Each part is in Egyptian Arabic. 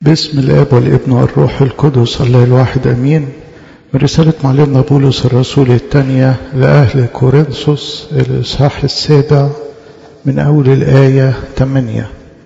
باسم الاب والابن والروح القدس الله الواحد امين من رسالة معلمنا بولس الرسول الثانية لأهل كورنثوس الإصحاح السابع من أول الآية 8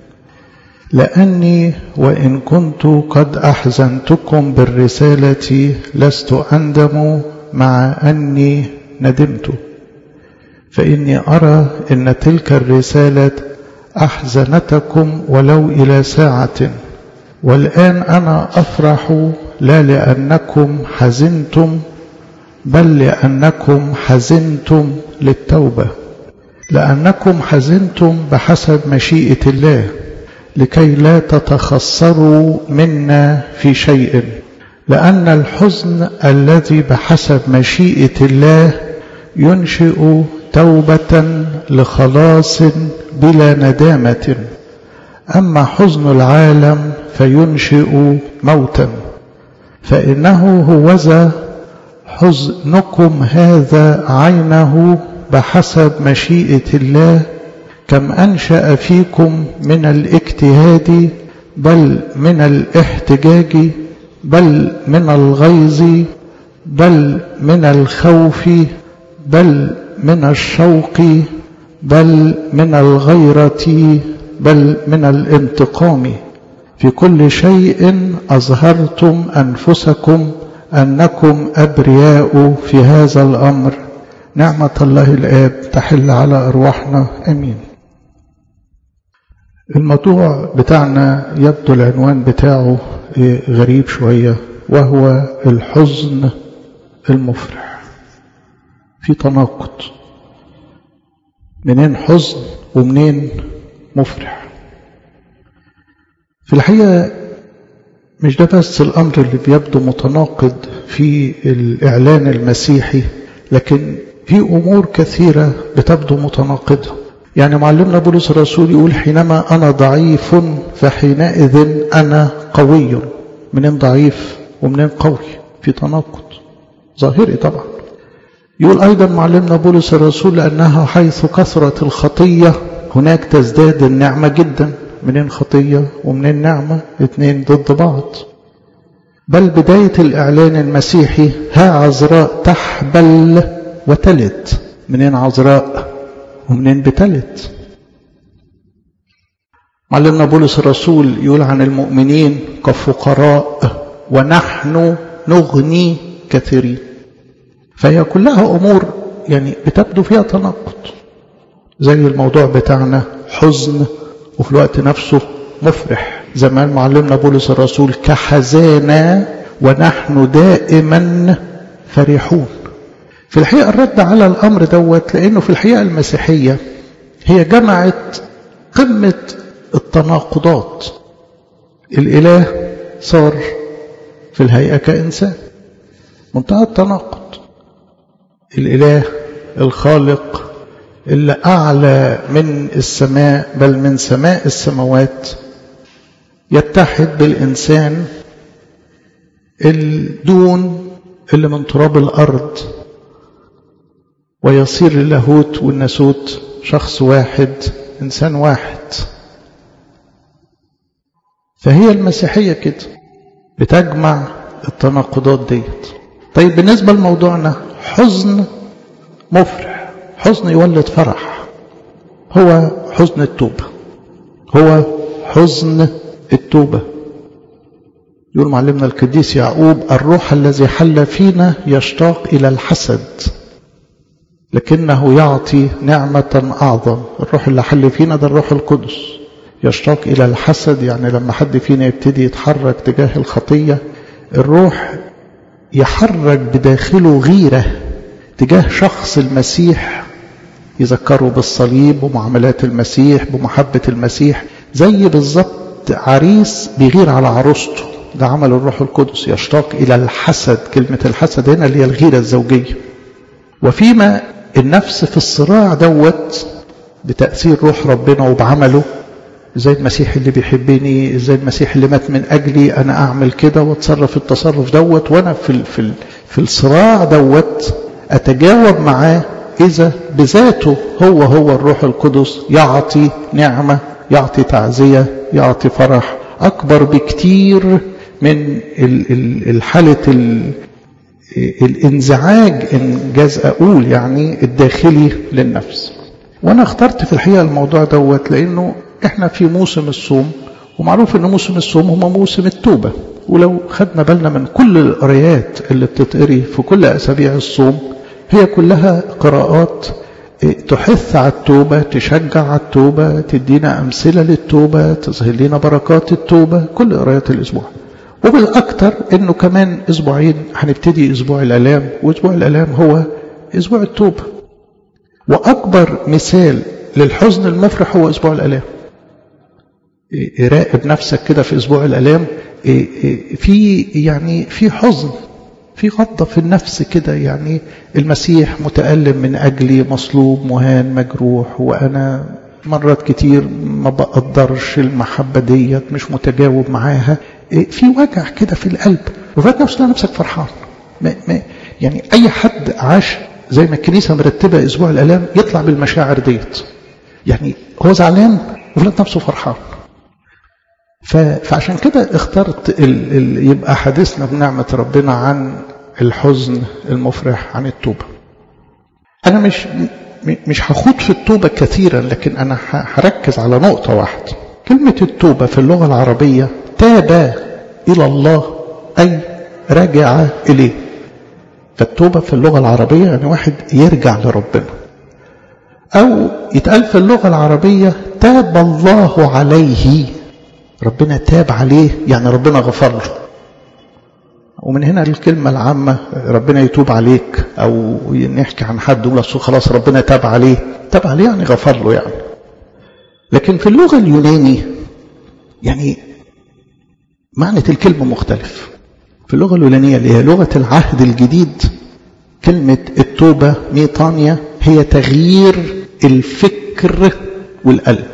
لأني وإن كنت قد أحزنتكم بالرسالة لست أندم مع أني ندمت فإني أرى أن تلك الرسالة أحزنتكم ولو إلى ساعة والآن أنا أفرح لا لأنكم حزنتم بل لأنكم حزنتم للتوبة لأنكم حزنتم بحسب مشيئة الله لكي لا تتخسروا منا في شيء لأن الحزن الذي بحسب مشيئة الله ينشئ توبة لخلاص بلا ندامة أما حزن العالم فينشئ موتا فإنه هوذا حزنكم هذا عينه بحسب مشيئة الله كم أنشأ فيكم من الاجتهاد بل من الاحتجاج بل من الغيظ بل من الخوف بل من الشوق بل من الغيرة بل من الانتقام في كل شيء أظهرتم أنفسكم أنكم أبرياء في هذا الأمر نعمة الله الآب تحل على أرواحنا أمين الموضوع بتاعنا يبدو العنوان بتاعه غريب شوية وهو الحزن المفرح في تناقض منين حزن ومنين مفرح في الحقيقة مش ده بس الأمر اللي بيبدو متناقض في الإعلان المسيحي لكن في أمور كثيرة بتبدو متناقضة يعني معلمنا بولس الرسول يقول حينما أنا ضعيف فحينئذ أنا قوي منين ضعيف ومنين قوي في تناقض ظاهري طبعا يقول أيضا معلمنا بولس الرسول لأنها حيث كثرت الخطية هناك تزداد النعمة جدا منين خطية ومنين نعمة اتنين ضد بعض بل بداية الإعلان المسيحي ها عذراء تحبل وتلت منين عذراء ومنين بتلت معلمنا بولس الرسول يقول عن المؤمنين كفقراء ونحن نغني كثيرين فهي كلها أمور يعني بتبدو فيها تناقض زي الموضوع بتاعنا حزن وفي الوقت نفسه مفرح زي ما معلمنا بولس الرسول كحزانا ونحن دائما فرحون في الحقيقة الرد على الأمر دوت لأنه في الحقيقة المسيحية هي جمعت قمة التناقضات الإله صار في الهيئة كإنسان منتهى التناقض الإله الخالق اللي أعلى من السماء بل من سماء السماوات يتحد بالإنسان الدون اللي من تراب الأرض ويصير اللاهوت والناسوت شخص واحد إنسان واحد فهي المسيحية كده بتجمع التناقضات ديت طيب بالنسبة لموضوعنا حزن مفرح حزن يولد فرح هو حزن التوبة هو حزن التوبة يقول معلمنا القديس يعقوب الروح الذي حل فينا يشتاق إلى الحسد لكنه يعطي نعمة أعظم الروح اللي حل فينا ده الروح القدس يشتاق إلى الحسد يعني لما حد فينا يبتدي يتحرك تجاه الخطية الروح يحرك بداخله غيرة تجاه شخص المسيح يذكروا بالصليب ومعاملات المسيح بمحبة المسيح زي بالظبط عريس بيغير على عروسته ده عمل الروح القدس يشتاق إلى الحسد كلمة الحسد هنا اللي هي الغيرة الزوجية وفيما النفس في الصراع دوت بتأثير روح ربنا وبعمله زي المسيح اللي بيحبني زي المسيح اللي مات من أجلي أنا أعمل كده واتصرف التصرف دوت وأنا في, في, في الصراع دوت أتجاوب معاه إذا بذاته هو هو الروح القدس يعطي نعمة يعطي تعزية يعطي فرح أكبر بكتير من الحالة الانزعاج إنجاز أقول يعني الداخلي للنفس وأنا اخترت في الحقيقة الموضوع دوت لأنه إحنا في موسم الصوم ومعروف أن موسم الصوم هو موسم التوبة ولو خدنا بالنا من كل القرايات اللي بتتقري في كل أسابيع الصوم هي كلها قراءات تحث على التوبة تشجع على التوبة تدينا أمثلة للتوبة تظهر لنا بركات التوبة كل قرايات الأسبوع وبالأكثر أنه كمان أسبوعين هنبتدي أسبوع الألام وأسبوع الألام هو أسبوع التوبة وأكبر مثال للحزن المفرح هو أسبوع الألام راقب نفسك كده في أسبوع الألام في يعني في حزن في غضة في النفس كده يعني المسيح متألم من أجلي مصلوب مهان مجروح وأنا مرات كتير ما بقدرش المحبة ديت مش متجاوب معاها في وجع كده في القلب وفات نفسه نفسك فرحان ما ما يعني أي حد عاش زي ما الكنيسة مرتبة أسبوع الألام يطلع بالمشاعر ديت يعني هو زعلان وفات نفسه فرحان فعشان كده اخترت ال ال يبقى حديثنا بنعمة ربنا عن الحزن المفرح عن التوبة أنا مش مش هخوض في التوبة كثيرا لكن أنا هركز على نقطة واحدة كلمة التوبة في اللغة العربية تاب إلى الله أي رجع إليه فالتوبة في اللغة العربية يعني واحد يرجع لربنا أو يتقال في اللغة العربية تاب الله عليه ربنا تاب عليه يعني ربنا غفر له ومن هنا الكلمة العامة ربنا يتوب عليك أو نحكي عن حد يقول خلاص ربنا تاب عليه تاب عليه يعني غفر له يعني لكن في اللغة اليوناني يعني معنى الكلمة مختلف في اللغة اليونانية اللي هي لغة العهد الجديد كلمة التوبة ميطانيا هي تغيير الفكر والقلب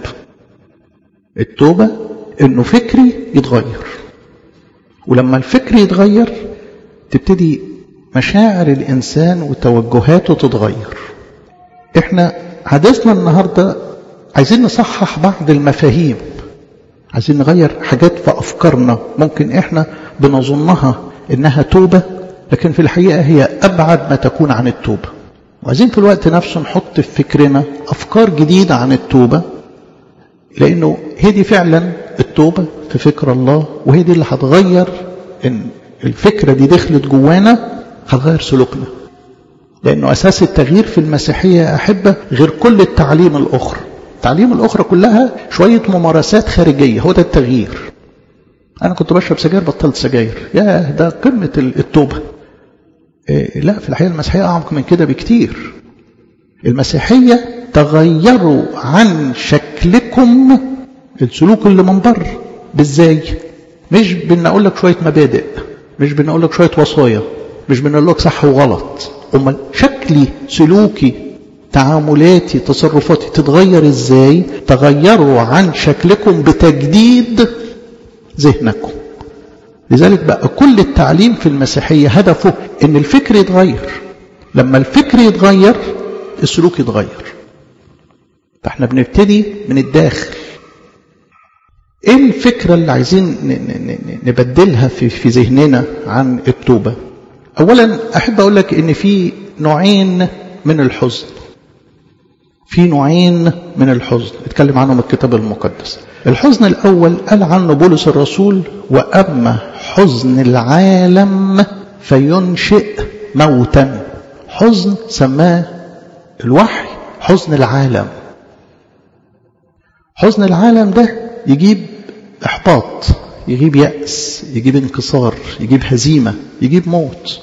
التوبة انه فكري يتغير ولما الفكر يتغير تبتدي مشاعر الانسان وتوجهاته تتغير احنا حديثنا النهارده عايزين نصحح بعض المفاهيم عايزين نغير حاجات في افكارنا ممكن احنا بنظنها انها توبه لكن في الحقيقه هي ابعد ما تكون عن التوبه وعايزين في الوقت نفسه نحط في فكرنا افكار جديده عن التوبه لانه هي دي فعلا التوبة في فكر الله وهي دي اللي هتغير ان الفكرة دي دخلت جوانا هتغير سلوكنا لانه اساس التغيير في المسيحية يا احبة غير كل التعليم الاخرى التعليم الاخرى كلها شوية ممارسات خارجية هو ده التغيير انا كنت بشرب سجاير بطلت سجاير يا ده قمة التوبة إيه لا في الحقيقة المسيحية اعمق من كده بكتير المسيحية تغيروا عن شكلكم السلوك اللي من بره بالزاي مش بنقول لك شويه مبادئ مش بنقول لك شويه وصايا مش بنقول لك صح وغلط امال شكلي سلوكي تعاملاتي تصرفاتي تتغير ازاي تغيروا عن شكلكم بتجديد ذهنكم لذلك بقى كل التعليم في المسيحيه هدفه ان الفكر يتغير لما الفكر يتغير السلوك يتغير فاحنا بنبتدي من الداخل ايه الفكرة اللي عايزين نبدلها في, في ذهننا عن التوبة اولا احب اقول لك ان في نوعين من الحزن في نوعين من الحزن اتكلم عنهم الكتاب المقدس الحزن الاول قال عنه بولس الرسول واما حزن العالم فينشئ موتا حزن سماه الوحي حزن العالم حزن العالم ده يجيب احباط يجيب يأس يجيب انكسار يجيب هزيمة يجيب موت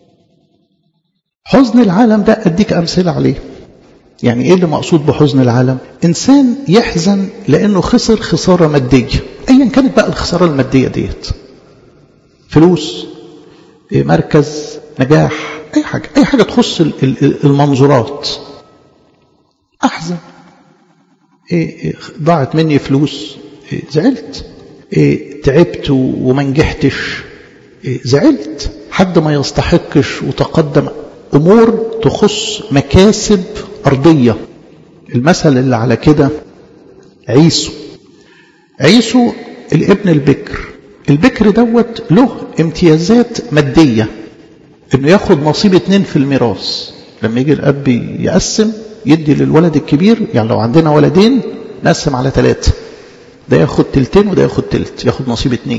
حزن العالم ده أديك أمثلة عليه يعني إيه اللي مقصود بحزن العالم إنسان يحزن لأنه خسر خسارة مادية أيا كانت بقى الخسارة المادية ديت فلوس مركز نجاح أي حاجة أي حاجة تخص المنظورات أحزن ضاعت مني فلوس زعلت تعبت وما نجحتش زعلت حد ما يستحقش وتقدم أمور تخص مكاسب أرضية المثل اللي على كده عيسو عيسو الابن البكر البكر دوت له امتيازات مادية انه ياخد نصيب اتنين في الميراث لما يجي الاب يقسم يدي للولد الكبير يعني لو عندنا ولدين نقسم على ثلاثة ده ياخد تلتين وده ياخد تلت ياخد نصيب اتنين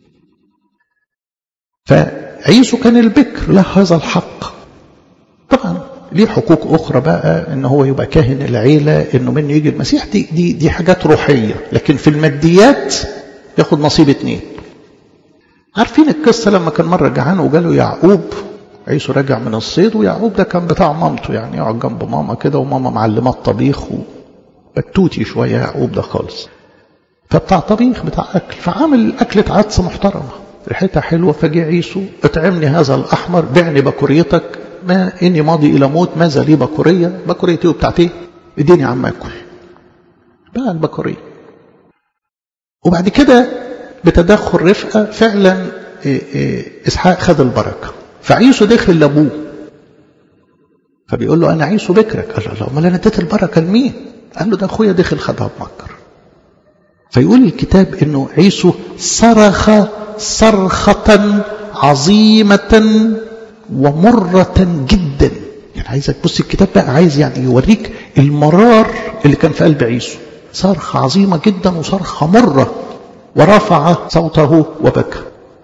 فعيسو كان البكر له هذا الحق طبعا ليه حقوق أخرى بقى إن هو يبقى كاهن العيلة إنه منه يجي المسيح دي, دي, دي حاجات روحية لكن في الماديات ياخد نصيب اتنين عارفين القصة لما كان مرة جعان وجاله يعقوب عيسو راجع من الصيد ويعقوب ده كان بتاع مامته يعني يقعد جنب ماما كده وماما معلمات طبيخ وبتوتي شوية يعقوب ده خالص فبتاع طبيخ بتاع أكل فعامل أكلة عدس محترمة ريحتها حلوة فجي عيسو اطعمني هذا الأحمر بعني بكوريتك ما إني ماضي إلى موت ماذا لي بكورية بكوريتي وبتاعتي اديني عم أكل بقى البكورية وبعد كده بتدخل رفقة فعلا إسحاق خد البركة فعيسو دخل لأبوه فبيقول له أنا عيسو بكرك قال له أمال أنا اديت البركة لمين؟ قال له ده أخويا دخل خدها بمكر فيقول الكتاب انه عيسو صرخ صرخة عظيمة ومرة جدا يعني عايزك بص الكتاب بقى عايز يعني يوريك المرار اللي كان في قلب عيسو صرخة عظيمة جدا وصرخة مرة ورفع صوته وبكى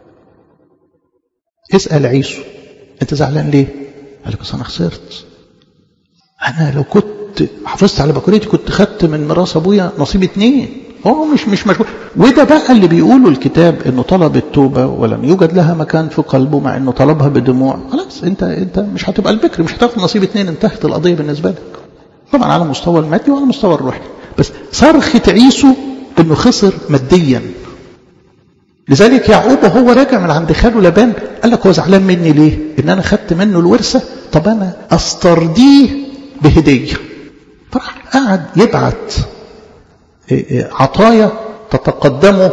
اسأل عيسو انت زعلان ليه قال لك اصل انا خسرت انا لو كنت حافظت على بكوريتي كنت خدت من ميراث ابويا نصيب اتنين هو مش مش مشغول وده بقى اللي بيقوله الكتاب انه طلب التوبه ولم يوجد لها مكان في قلبه مع انه طلبها بدموع خلاص انت انت مش هتبقى البكر مش هتاخد نصيب اتنين انتهت القضيه بالنسبه لك طبعا على المستوى المادي وعلى المستوى الروحي بس صرخه عيسو انه خسر ماديا لذلك يعقوب وهو راجع من عند خاله لبان قال لك هو زعلان مني ليه؟ ان انا خدت منه الورثه طب انا استرضيه بهديه فراح قعد يبعت عطايا تتقدمه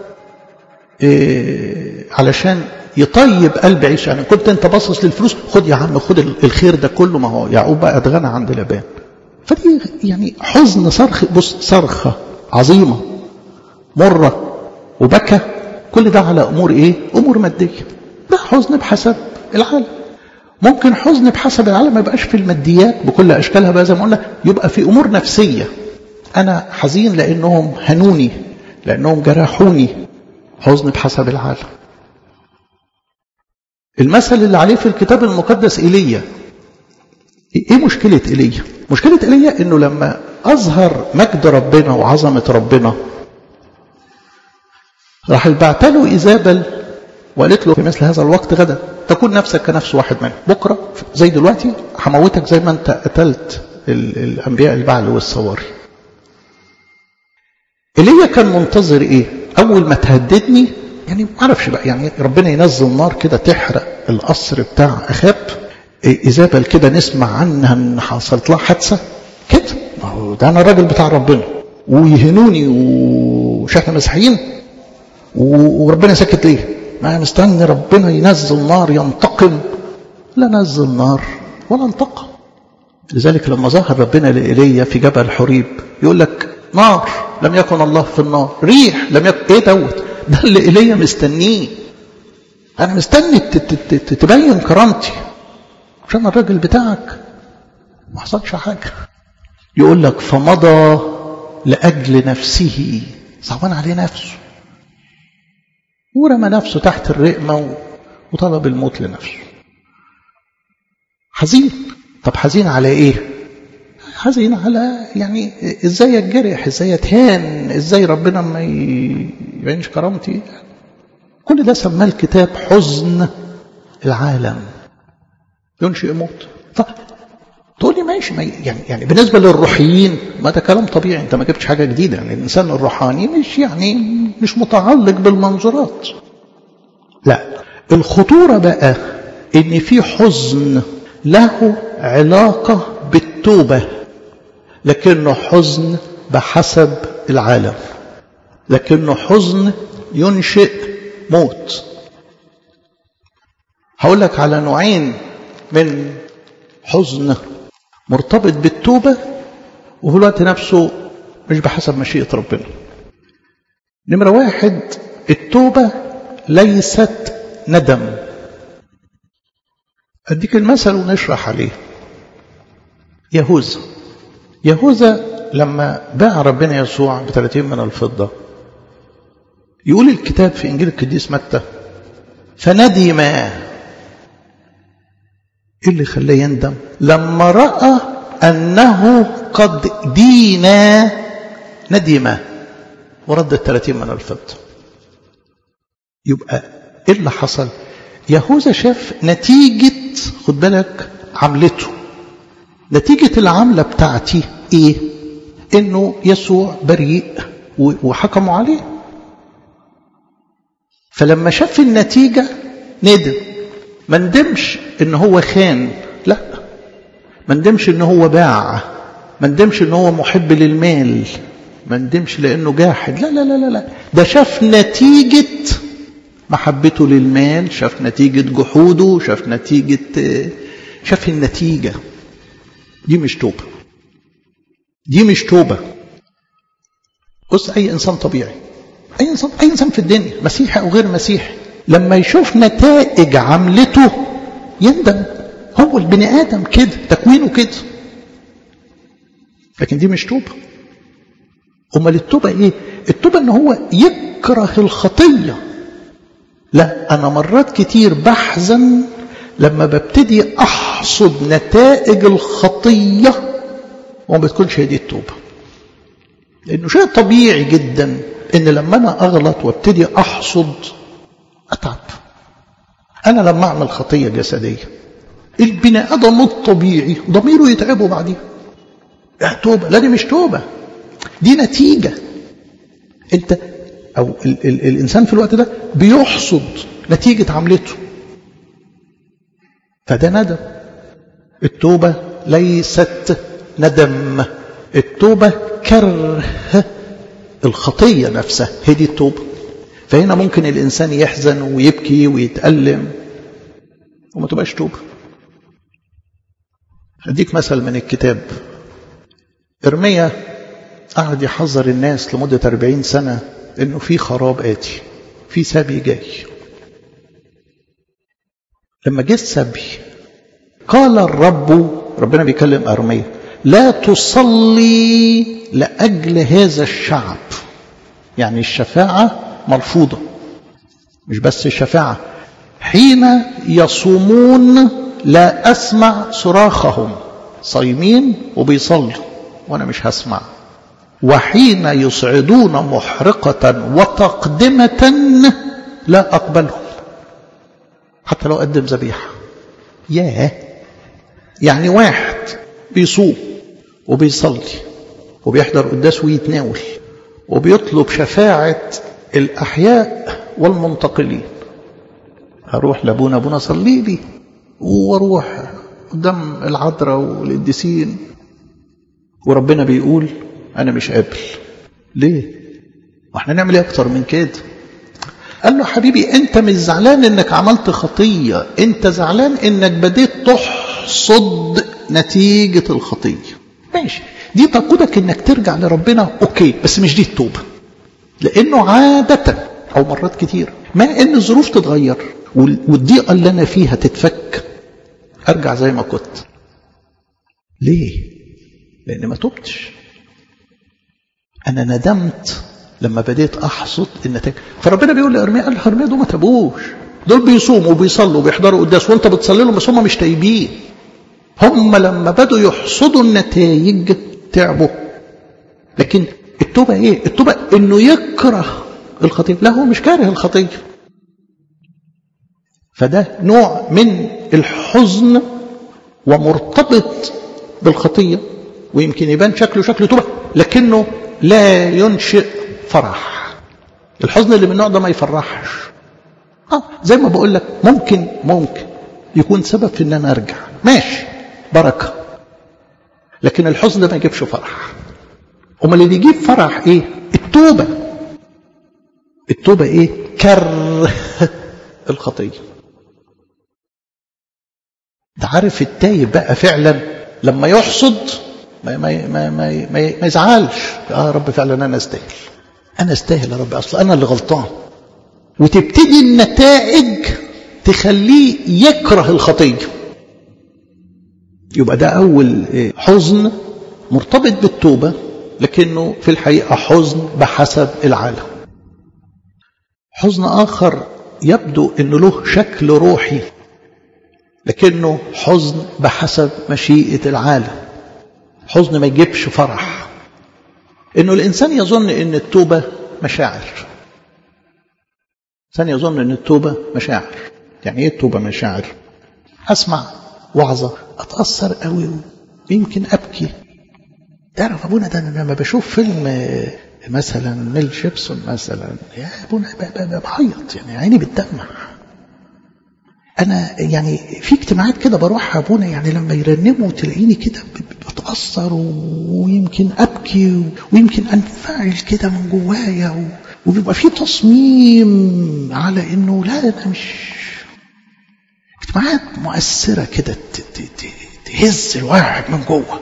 علشان يطيب قلب عيسى يعني كنت انت باصص للفلوس خد يا عم خد الخير ده كله ما هو يعقوب بقى اتغنى عند لبان فدي يعني حزن صرخ بص صرخه عظيمه مره وبكى كل ده على امور ايه؟ امور ماديه ده حزن بحسب العالم ممكن حزن بحسب العالم ما يبقاش في الماديات بكل اشكالها بقى زي ما قلنا يبقى في امور نفسيه أنا حزين لأنهم هنوني لأنهم جرحوني حزن بحسب العالم المثل اللي عليه في الكتاب المقدس إيليا إيه مشكلة إيليا؟ مشكلة إيليا إنه لما أظهر مجد ربنا وعظمة ربنا راح بعت له إيزابل وقالت له في مثل هذا الوقت غدا تكون نفسك كنفس واحد منهم بكرة زي دلوقتي هموتك زي ما أنت قتلت الأنبياء البعل والصواري ايليا كان منتظر ايه اول ما تهددني يعني ما اعرفش بقى يعني ربنا ينزل نار كده تحرق القصر بتاع اخاب ايزابل كده نسمع عنها ان حصلت لها حادثه كده ما هو ده انا الراجل بتاع ربنا ويهنوني ومش احنا مسيحيين وربنا ساكت ليه؟ ما انا مستني ربنا ينزل نار ينتقم لا نزل نار ولا انتقم لذلك لما ظهر ربنا لإيليا في جبل حريب يقول لك نار لم يكن الله في النار ريح لم يكن ايه دوت ده اللي ايليا مستنيه انا مستني تبين كرامتي عشان الراجل بتاعك ما حصلش حاجه يقول لك فمضى لاجل نفسه صعبان عليه نفسه ورمى نفسه تحت الرقمه وطلب الموت لنفسه حزين طب حزين على ايه حزين على يعني ازاي اتجرح ازاي اتهان ازاي ربنا ما يبينش كرامتي كل ده سماه الكتاب حزن العالم ينشئ موت طب تقول لي ماشي ما يعني يعني بالنسبه للروحيين ما ده كلام طبيعي انت ما جبتش حاجه جديده يعني الانسان الروحاني مش يعني مش متعلق بالمنظورات لا الخطوره بقى ان في حزن له علاقه بالتوبه لكنه حزن بحسب العالم لكنه حزن ينشئ موت هقول لك على نوعين من حزن مرتبط بالتوبة وفي الوقت نفسه مش بحسب مشيئة ربنا نمرة واحد التوبة ليست ندم أديك المثل ونشرح عليه يهوذا يهوذا لما باع ربنا يسوع ب 30 من الفضة يقول الكتاب في إنجيل القديس متى فندم ايه اللي خلاه يندم لما راى انه قد دينا ندم ورد الثلاثين من الفضه يبقى ايه اللي حصل يهوذا شاف نتيجه خد بالك عملته نتيجه العمله بتاعتي ايه انه يسوع بريء وحكموا عليه فلما شاف النتيجة ندم ما ندمش ان هو خان لا ما ندمش ان هو باع ما ندمش ان هو محب للمال ما ندمش لانه جاحد لا لا لا لا, لا. ده شاف نتيجة محبته للمال شاف نتيجة جحوده شاف نتيجة شاف النتيجة دي مش توبة دي مش توبة بص أي إنسان طبيعي أي إنسان, أي إنسان في الدنيا مسيحي أو غير مسيحي لما يشوف نتائج عملته يندم هو البني آدم كده تكوينه كده لكن دي مش توبة أمال التوبة إيه التوبة إن هو يكره الخطية لا أنا مرات كتير بحزن لما ببتدي أحصد نتائج الخطية وما بتكونش هي دي التوبة لأنه شيء طبيعي جدا إن لما أنا أغلط وابتدي أحصد أتعب أنا لما أعمل خطية جسدية البني آدم الطبيعي ضميره يتعبه بعديها لا توبة لا دي مش توبة دي نتيجة أنت أو ال ال الإنسان في الوقت ده بيحصد نتيجة عملته فده ندم التوبة ليست ندم التوبة كره الخطية نفسها هي دي التوبة فهنا ممكن الإنسان يحزن ويبكي ويتألم وما تبقاش توبة أديك مثل من الكتاب إرميا قعد يحذر الناس لمدة 40 سنة إنه في خراب آتي في سبي جاي لما جه السبي قال الرب ربنا بيكلم أرميا لا تصلي لأجل هذا الشعب يعني الشفاعة مرفوضة مش بس الشفاعة حين يصومون لا أسمع صراخهم صايمين وبيصلوا وأنا مش هسمع وحين يصعدون محرقة وتقدمة لا أقبلهم حتى لو قدم ذبيحة ياه يعني واحد بيصوم وبيصلي وبيحضر قداس ويتناول وبيطلب شفاعة الأحياء والمنتقلين هروح لابونا ابونا صلي لي واروح قدام العذراء والقديسين وربنا بيقول انا مش قابل ليه واحنا نعمل ايه اكتر من كده قال له حبيبي انت مش زعلان انك عملت خطيه انت زعلان انك بديت تحصد نتيجه الخطيه ماشي دي تقودك انك ترجع لربنا اوكي بس مش دي التوبه لانه عاده او مرات كتير ما ان الظروف تتغير والضيقه اللي انا فيها تتفك ارجع زي ما كنت ليه لان ما تبتش انا ندمت لما بديت احصد النتائج فربنا بيقول لارميا قال ارميا دول ما تابوش دول بيصوموا وبيصلوا وبيحضروا قداس وانت بتصلي لهم بس هم مش تايبين هم لما بدوا يحصدوا النتائج تعبوا لكن التوبه ايه التوبه انه يكره الخطيه لا هو مش كاره الخطيه فده نوع من الحزن ومرتبط بالخطيه ويمكن يبان شكله شكل توبه لكنه لا ينشئ فرح الحزن اللي من النوع ده ما يفرحش اه زي ما بقول لك ممكن ممكن يكون سبب في ان انا ارجع ماشي بركه لكن الحزن ده ما يجيبش فرح امال اللي يجيب فرح ايه التوبه التوبه ايه كره الخطيه ده عارف التايب بقى فعلا لما يحصد ما ما ما ما, ما, ما يزعلش اه رب فعلا انا استاهل انا استاهل يا رب اصل انا اللي غلطان وتبتدي النتائج تخليه يكره الخطيه يبقى ده اول حزن مرتبط بالتوبه لكنه في الحقيقه حزن بحسب العالم حزن اخر يبدو انه له شكل روحي لكنه حزن بحسب مشيئه العالم حزن ما يجيبش فرح انه الانسان يظن ان التوبه مشاعر الانسان يظن ان التوبه مشاعر يعني ايه التوبه مشاعر اسمع وعظه اتاثر قوي ويمكن ابكي تعرف ابونا ده انا لما بشوف فيلم مثلا ميل شيبسون مثلا يا ابونا بعيط يعني عيني بتدمع انا يعني في اجتماعات كده بروح ابونا يعني لما يرنموا تلاقيني كده بتاثر ويمكن ابكي ويمكن انفعل كده من جوايا وبيبقى في تصميم على انه لا انا مش اجتماعات مؤثره كده تهز الواحد من جوه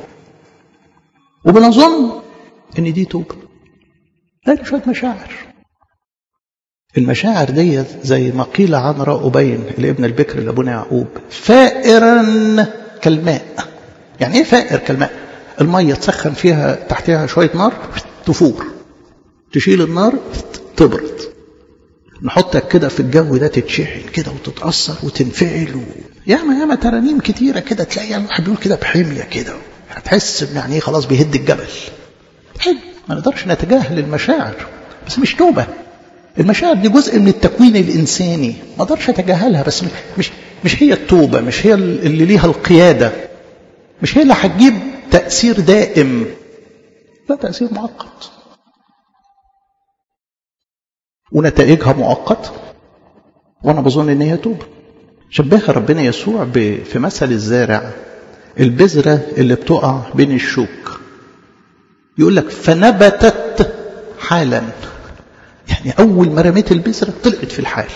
وبنظن ان دي توبه لا شويه مشاعر المشاعر دي زي ما قيل عن رأبين الابن البكر لابونا يعقوب فائرا كالماء يعني ايه فائر كالماء الميه تسخن فيها تحتها شويه نار تفور تشيل النار تبرد نحطك كده في الجو ده تتشحن كده وتتأثر وتنفعل و... ياما ياما ترانيم كتيرة كده تلاقي الواحد بيقول كده بحمية كده هتحس يعني ايه خلاص بيهد الجبل حلو ما نقدرش نتجاهل المشاعر بس مش توبة المشاعر دي جزء من التكوين الإنساني ما اقدرش أتجاهلها بس مش مش هي التوبة مش هي اللي ليها القيادة مش هي اللي هتجيب تأثير دائم لا تأثير مؤقت ونتائجها مؤقتة وأنا بظن إن هي توبة شبهها ربنا يسوع في مثل الزارع البذرة اللي بتقع بين الشوك يقول لك فنبتت حالا يعني أول ما رميت البذرة طلعت في الحال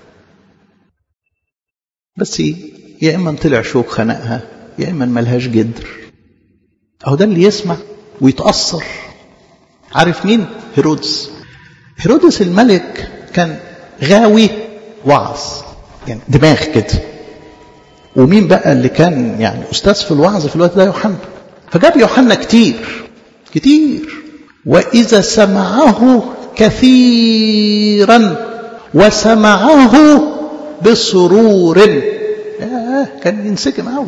بس يا إما طلع شوك خنقها يا إما ملهاش جدر أهو ده اللي يسمع ويتأثر عارف مين؟ هيرودس هيرودس الملك كان غاوي وعظ يعني دماغ كده ومين بقى اللي كان يعني أستاذ في الوعظ في الوقت ده يوحنا فجاب يوحنا كتير كتير وإذا سمعه كثيرا وسمعه بسرور آه كان ينسجم قوي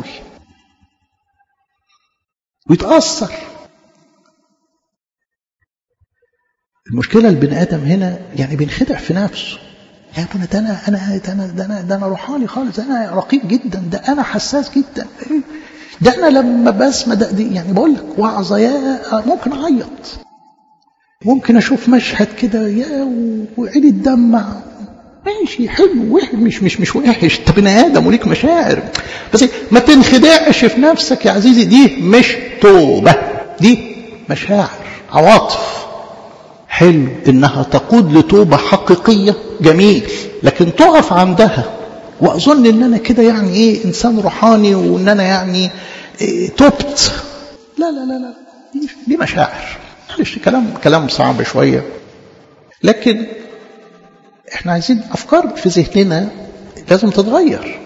ويتأثر المشكلة البني آدم هنا يعني بينخدع في نفسه يا ابونا ده انا انا ده انا ده انا ده انا روحاني خالص ده انا رقيق جدا ده انا حساس جدا ده انا لما بسمع ده دي يعني بقول لك وعظه يا ممكن اعيط ممكن اشوف مشهد كده يا وعيني تدمع ماشي حلو وحش مش مش مش وحش انت بني ادم وليك مشاعر بس ما تنخدعش في نفسك يا عزيزي دي مش توبه دي مشاعر عواطف حلو انها تقود لتوبه حقيقيه جميل لكن تقف عندها واظن ان انا كده يعني ايه انسان روحاني وان انا يعني إيه تبت لا لا لا لا دي, دي مشاعر معلش كلام كلام صعب شويه لكن احنا عايزين افكار في ذهننا لازم تتغير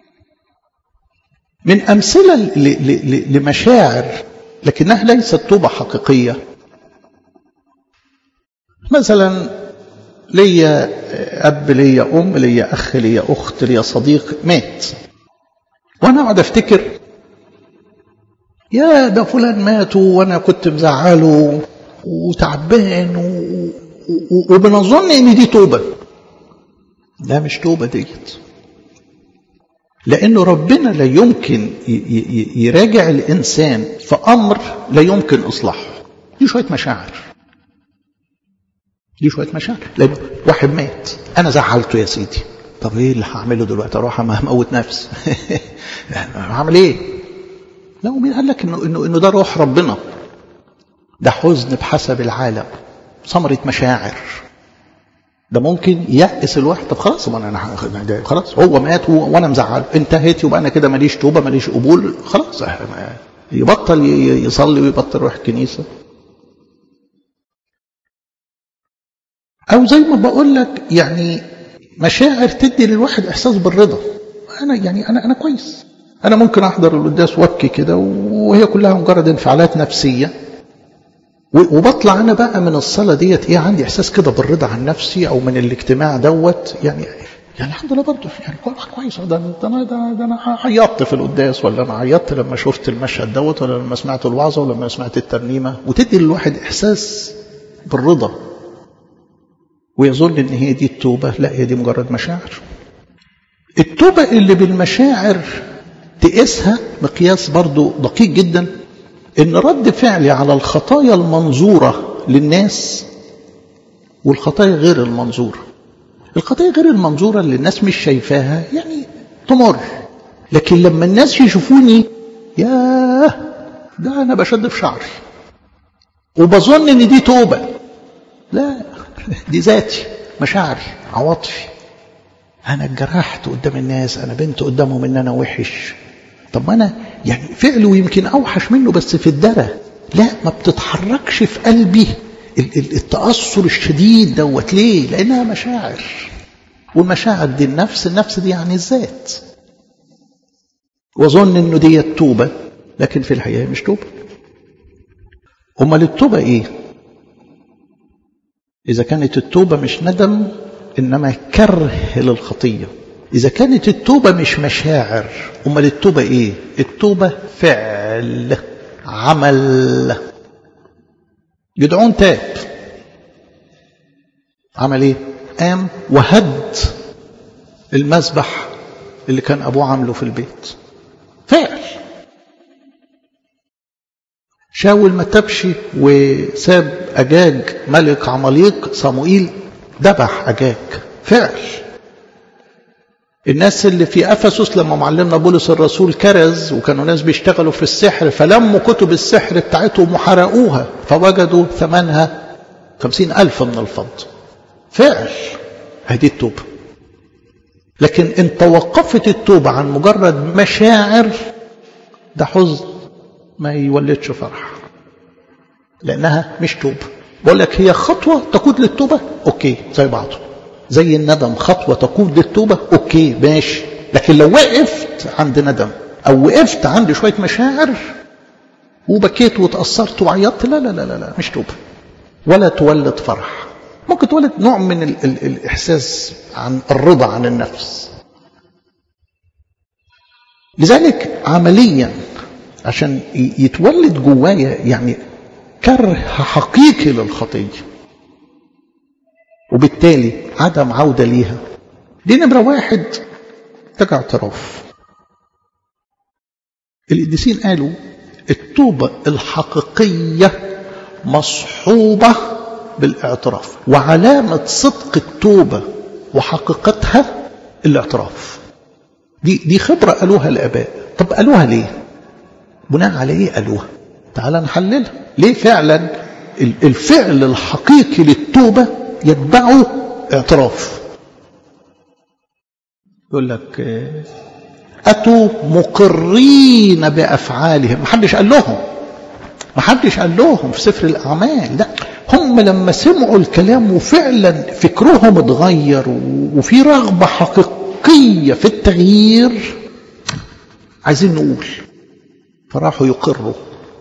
من امثله لمشاعر لكنها ليست توبه حقيقيه مثلا ليا اب ليا ام ليا اخ ليا اخت ليا صديق مات وانا اقعد افتكر يا ده فلان مات وانا كنت مزعله وتعبان و... و... وبنظن ان دي توبه لا مش توبه ديت لانه ربنا لا يمكن ي... ي... يراجع الانسان في امر لا يمكن اصلاحه دي شويه مشاعر دي شويه مشاعر لان واحد مات انا زعلته يا سيدي طب ايه اللي هعمله دلوقتي اروح اموت نفسي هعمل ايه لا ومين قال لك انه انه انه ده روح ربنا ده حزن بحسب العالم ثمرة مشاعر ده ممكن يأس الواحد طب خلاص ما انا خلاص هو مات وانا مزعله انتهت يبقى انا كده ماليش توبه ماليش قبول خلاص يبطل يصلي ويبطل يروح الكنيسه أو زي ما بقول لك يعني مشاعر تدي للواحد إحساس بالرضا أنا يعني أنا أنا كويس أنا ممكن أحضر القداس وابكي كده وهي كلها مجرد انفعالات نفسية وبطلع أنا بقى من الصلاة ديت إيه عندي إحساس كده بالرضا عن نفسي أو من الاجتماع دوت يعني يعني الحمد لله برضه يعني كويس ده ده انا ده, ده انا عيطت في القداس ولا انا عيطت لما شفت المشهد دوت ولا لما سمعت الوعظه ولا لما سمعت الترنيمه وتدي للواحد احساس بالرضا ويظن ان هي دي التوبه لا هي دي مجرد مشاعر التوبه اللي بالمشاعر تقيسها مقياس برضه دقيق جدا ان رد فعلي على الخطايا المنظوره للناس والخطايا غير المنظوره الخطايا غير المنظورة اللي الناس مش شايفاها يعني تمر لكن لما الناس يشوفوني ياه ده أنا بشد في شعري وبظن إن دي توبة لا دي ذاتي مشاعري عواطفي أنا اتجرحت قدام الناس أنا بنت قدامهم إن أنا وحش طب ما أنا يعني فعله يمكن أوحش منه بس في الدرة لا ما بتتحركش في قلبي التأثر الشديد دوت ليه؟ لأنها مشاعر والمشاعر دي النفس النفس دي يعني الذات وظن انه دي التوبة لكن في الحقيقة مش توبة امال التوبة ايه اذا كانت التوبة مش ندم انما كره للخطية اذا كانت التوبة مش مشاعر امال التوبة ايه التوبة فعل عمل جدعون تاب عمل ايه قام وهد المذبح اللي كان ابوه عامله في البيت فعل شاول ما تبش وساب اجاج ملك عماليق صموئيل ذبح اجاج فعل الناس اللي في افسس لما معلمنا بولس الرسول كرز وكانوا ناس بيشتغلوا في السحر فلموا كتب السحر بتاعتهم وحرقوها فوجدوا ثمنها خمسين ألف من الفضة فعل هذه التوبة لكن إن توقفت التوبة عن مجرد مشاعر ده حزن ما يولدش فرح لأنها مش توبة بقول لك هي خطوة تقود للتوبة أوكي زي بعضه زي الندم خطوة تقود للتوبة أوكي ماشي لكن لو وقفت عند ندم أو وقفت عند شوية مشاعر وبكيت وتأثرت وعيطت لا لا لا لا, لا مش توبة ولا تولد فرح ممكن تولد نوع من ال ال الإحساس عن الرضا عن النفس لذلك عمليا عشان يتولد جوايا يعني كره حقيقي للخطيه وبالتالي عدم عودة ليها دي نمرة واحد تجع اعتراف القديسين قالوا التوبة الحقيقية مصحوبة بالاعتراف وعلامة صدق التوبة وحقيقتها الاعتراف دي دي خبرة قالوها الآباء طب قالوها ليه؟ بناء على ايه قالوها؟ تعال نحللها ليه فعلا الفعل الحقيقي للتوبة يتبعه اعتراف يقول لك أتوا مقرين بأفعالهم محدش قال لهم محدش قال لهم في سفر الأعمال لا هم لما سمعوا الكلام وفعلا فكرهم اتغير وفي رغبة حقيقية في التغيير عايزين نقول فراحوا يقروا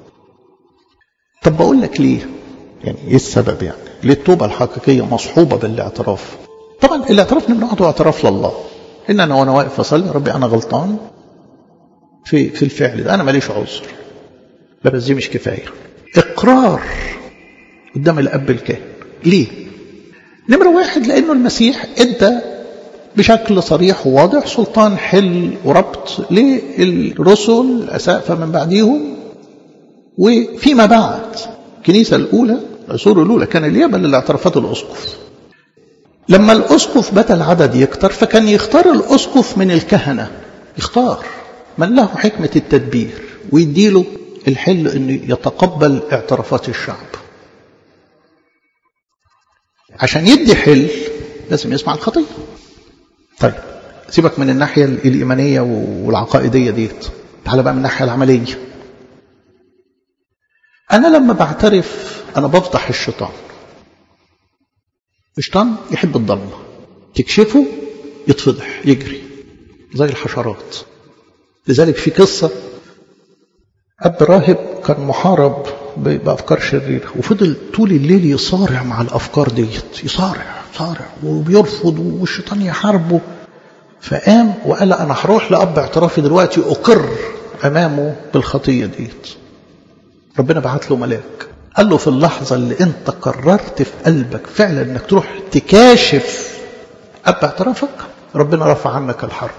طب بقول لك ليه يعني ايه السبب يعني ليه التوبة الحقيقية مصحوبة بالاعتراف طبعا الاعتراف من نوعه اعتراف لله ان انا وانا واقف اصلي ربي انا غلطان في في الفعل ده انا ماليش عذر لا بس دي مش كفايه اقرار قدام الاب الكاهن ليه نمرة واحد لأنه المسيح ادى بشكل صريح وواضح سلطان حل وربط للرسل الأسافة من بعديهم وفيما بعد الكنيسة الأولى العصور الأولى كان اليابا للاعترافات الأسقف لما الأسقف بدا العدد يكتر فكان يختار الأسقف من الكهنة يختار من له حكمة التدبير ويديله الحل أنه يتقبل اعترافات الشعب عشان يدي حل لازم يسمع الخطية طيب سيبك من الناحية الإيمانية والعقائدية ديت تعال بقى من الناحية العملية أنا لما بعترف أنا بفضح الشيطان الشيطان يحب الضلمة تكشفه يتفضح يجري زي الحشرات لذلك في قصة أب راهب كان محارب بأفكار شريرة وفضل طول الليل يصارع مع الأفكار ديت يصارع يصارع وبيرفض والشيطان يحاربه فقام وقال أنا هروح لأب اعترافي دلوقتي أقر أمامه بالخطية ديت ربنا بعت له ملاك قال له في اللحظة اللي انت قررت في قلبك فعلا انك تروح تكاشف أب اعترافك ربنا رفع عنك الحرب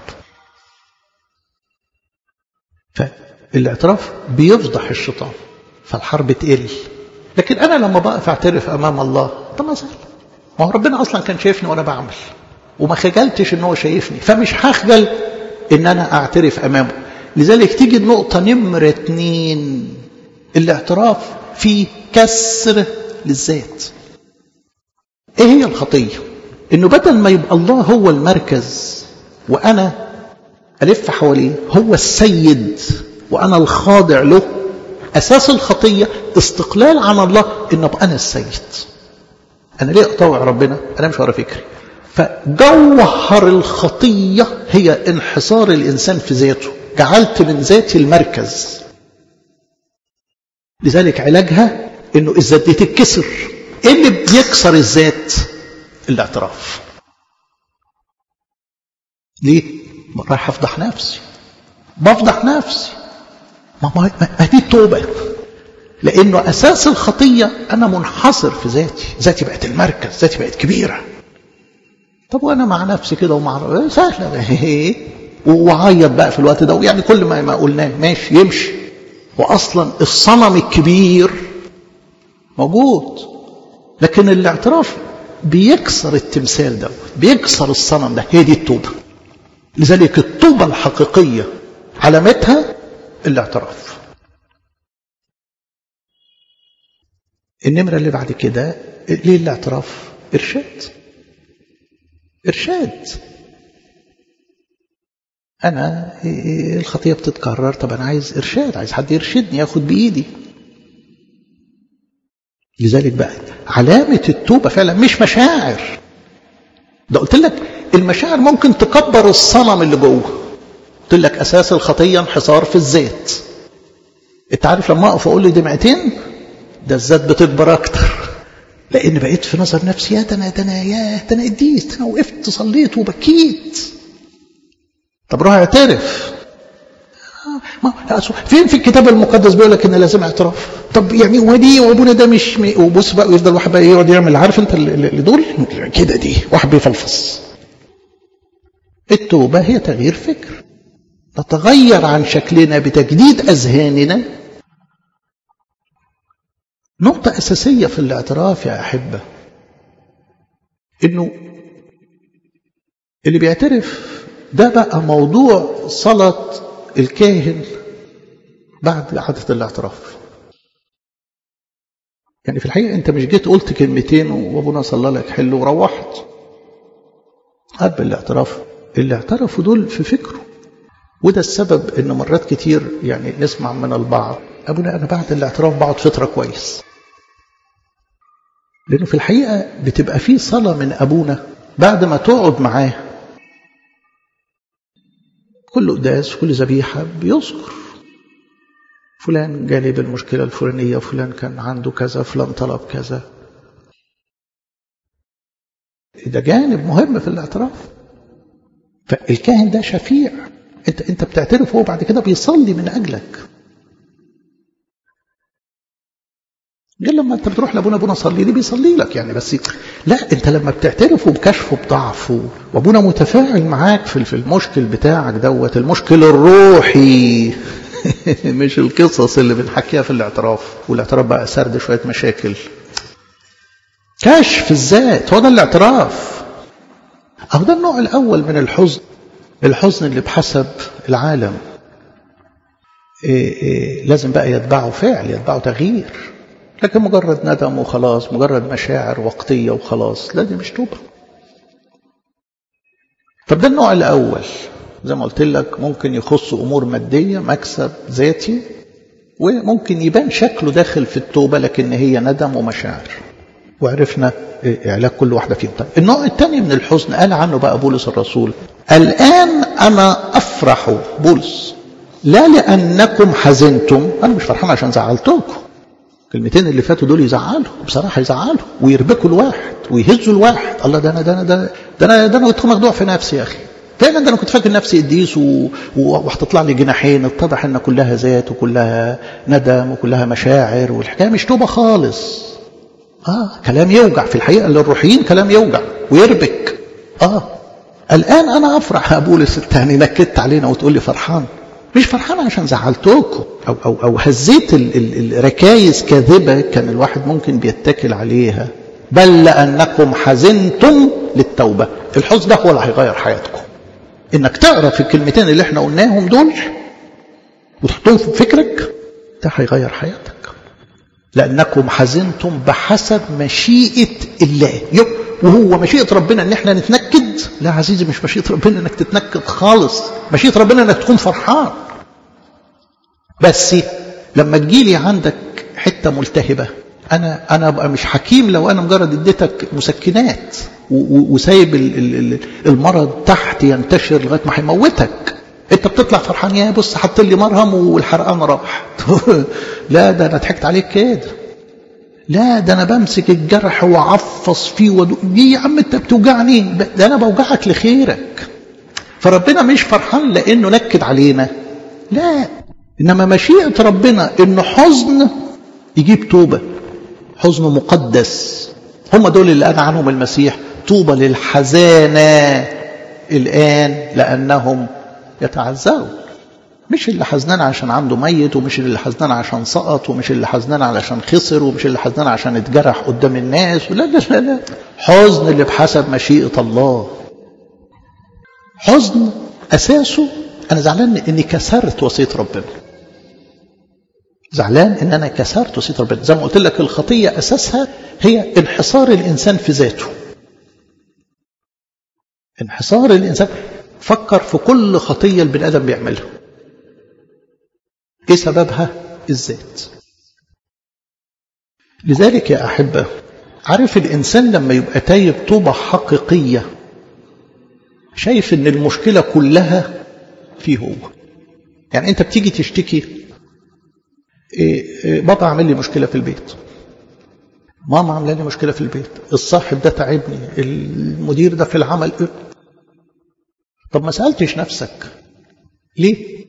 فالاعتراف بيفضح الشيطان فالحرب تقل لكن أنا لما بقف أعترف أمام الله طب ما سهل ما هو ربنا أصلا كان شايفني وأنا بعمل وما خجلتش ان هو شايفني فمش هخجل ان انا اعترف امامه لذلك تيجي النقطة نمرة اتنين الاعتراف في كسر للذات ايه هي الخطية انه بدل ما يبقى الله هو المركز وانا الف حواليه هو السيد وانا الخاضع له اساس الخطية استقلال عن الله ان ابقى انا السيد انا ليه اطوع ربنا انا مش ورا فكري فجوهر الخطية هي انحصار الإنسان في ذاته جعلت من ذاتي المركز لذلك علاجها انه الذات دي تتكسر ايه اللي بيكسر الذات الاعتراف ليه رايح افضح نفسي بفضح نفسي ما, ما, ما دي التوبه لانه اساس الخطيه انا منحصر في ذاتي ذاتي بقت المركز ذاتي بقت كبيره طب وانا مع نفسي كده ومع سهله وعيط بقى في الوقت ده يعني كل ما ما قلناه ماشي يمشي واصلا الصنم الكبير موجود لكن الاعتراف بيكسر التمثال ده بيكسر الصنم ده هي دي التوبه لذلك التوبه الحقيقيه علامتها الاعتراف النمره اللي بعد كده ليه الاعتراف ارشاد إرشاد أنا الخطية بتتكرر طب أنا عايز إرشاد عايز حد يرشدني ياخد بإيدي لذلك بقى علامة التوبة فعلا مش مشاعر ده قلت لك المشاعر ممكن تكبر الصنم اللي جوه قلت لك أساس الخطية انحصار في الذات أنت عارف لما أقف أقول لي دمعتين ده الذات بتكبر أكتر لان بقيت في نظر نفسي يا ده انا ده انا يا ده انا اديت انا وقفت صليت وبكيت طب روح اعترف ما فين في الكتاب المقدس بيقول لك ان لازم اعتراف طب يعني ودي وابونا ده مش وبص بقى ويفضل واحد بقى يقعد يعمل عارف انت اللي دول كده دي واحد بيفلفص التوبه هي تغيير فكر نتغير عن شكلنا بتجديد اذهاننا نقطة أساسية في الاعتراف يا أحبة إنه اللي بيعترف ده بقى موضوع صلاة الكاهن بعد عادة الاعتراف يعني في الحقيقة أنت مش جيت قلت كلمتين وأبونا صلى لك حلو وروحت قبل الاعتراف اللي اعترفوا دول في فكره وده السبب ان مرات كتير يعني نسمع من البعض ابونا انا بعد الاعتراف بقعد فتره كويس لانه في الحقيقه بتبقى في صلاه من ابونا بعد ما تقعد معاه كل قداس كل ذبيحه بيذكر فلان جالي بالمشكله الفلانيه فلان كان عنده كذا فلان طلب كذا ده جانب مهم في الاعتراف فالكاهن ده شفيع انت انت بتعترف هو بعد كده بيصلي من اجلك غير لما انت بتروح لابونا ابونا صلي لي بيصلي لك يعني بس لا انت لما بتعترف بكشفه بضعفه وابونا متفاعل معاك في في المشكل بتاعك دوت المشكل الروحي مش القصص اللي بنحكيها في الاعتراف والاعتراف بقى سرد شويه مشاكل كشف الذات هو ده الاعتراف اهو ده النوع الاول من الحزن الحزن اللي بحسب العالم إيه إيه لازم بقى يتبعه فعل يتبعه تغيير لكن مجرد ندم وخلاص مجرد مشاعر وقتية وخلاص لا دي مش توبة طب ده النوع الأول زي ما قلت لك ممكن يخص أمور مادية مكسب ذاتي وممكن يبان شكله داخل في التوبة لكن هي ندم ومشاعر وعرفنا علاج كل واحدة فيهم طيب النوع الثاني من الحزن قال عنه بقى بولس الرسول الآن أنا أفرح بولس لا لأنكم حزنتم أنا مش فرحان عشان زعلتكم الكلمتين اللي فاتوا دول يزعلوا بصراحة يزعلوا ويربكوا الواحد ويهزوا الواحد الله ده أنا ده أنا ده, ده أنا ده أنا كنت مخدوع في نفسي يا أخي فعلا ده أنا كنت فاكر نفسي قديس وهتطلع لي جناحين اتضح إن كلها ذات وكلها ندم وكلها مشاعر والحكاية مش توبة خالص آه كلام يوجع في الحقيقة للروحيين كلام يوجع ويربك آه الآن أنا أفرح يا بولس الثاني نكدت علينا وتقول لي فرحان مش فرحان عشان زعلتكم أو, أو, أو هزيت الركايز كاذبة كان الواحد ممكن بيتكل عليها بل لأنكم حزنتم للتوبة الحزن ده هو اللي هيغير حياتكم إنك تقرأ في الكلمتين اللي احنا قلناهم دول وتحطهم في فكرك ده هيغير حياتك لأنكم حزنتم بحسب مشيئة الله وهو مشيئة ربنا ان احنا نتنكد لا عزيزي مش مشيئة ربنا انك تتنكد خالص مشيئة ربنا انك تكون فرحان بس لما تجيلي عندك حتة ملتهبة انا انا ابقى مش حكيم لو انا مجرد اديتك مسكنات وسايب المرض تحت ينتشر لغايه ما هيموتك انت بتطلع فرحان يا بص حط لي مرهم والحرقان راح لا ده انا ضحكت عليك كده لا ده انا بمسك الجرح واعفص فيه ودو... دي يا عم انت بتوجعني ده انا بوجعك لخيرك فربنا مش فرحان لانه نكد علينا لا انما مشيئه ربنا انه حزن يجيب توبه حزن مقدس هم دول اللي قال عنهم المسيح طوبى للحزانه الان لانهم يتعزون مش اللي حزنان عشان عنده ميت ومش اللي حزنان عشان سقط ومش اللي حزنان علشان خسر ومش اللي حزنان عشان اتجرح قدام الناس لا لا لا لا حزن اللي بحسب مشيئة الله حزن أساسه أنا زعلان إني كسرت وصية ربنا زعلان إن أنا كسرت وصية ربنا زي ما قلت لك الخطية أساسها هي انحصار الإنسان في ذاته انحصار الإنسان فكر في كل خطية البني آدم بيعملها ايه سببها الذات لذلك يا أحبة عارف الإنسان لما يبقى تايب توبة حقيقية شايف ان المشكلة كلها فيه هو يعني انت بتيجي تشتكي إيه إيه بابا عامل لي مشكلة في البيت ماما عامله لي مشكلة في البيت الصاحب ده تعبني المدير ده في العمل طب ما سألتش نفسك ليه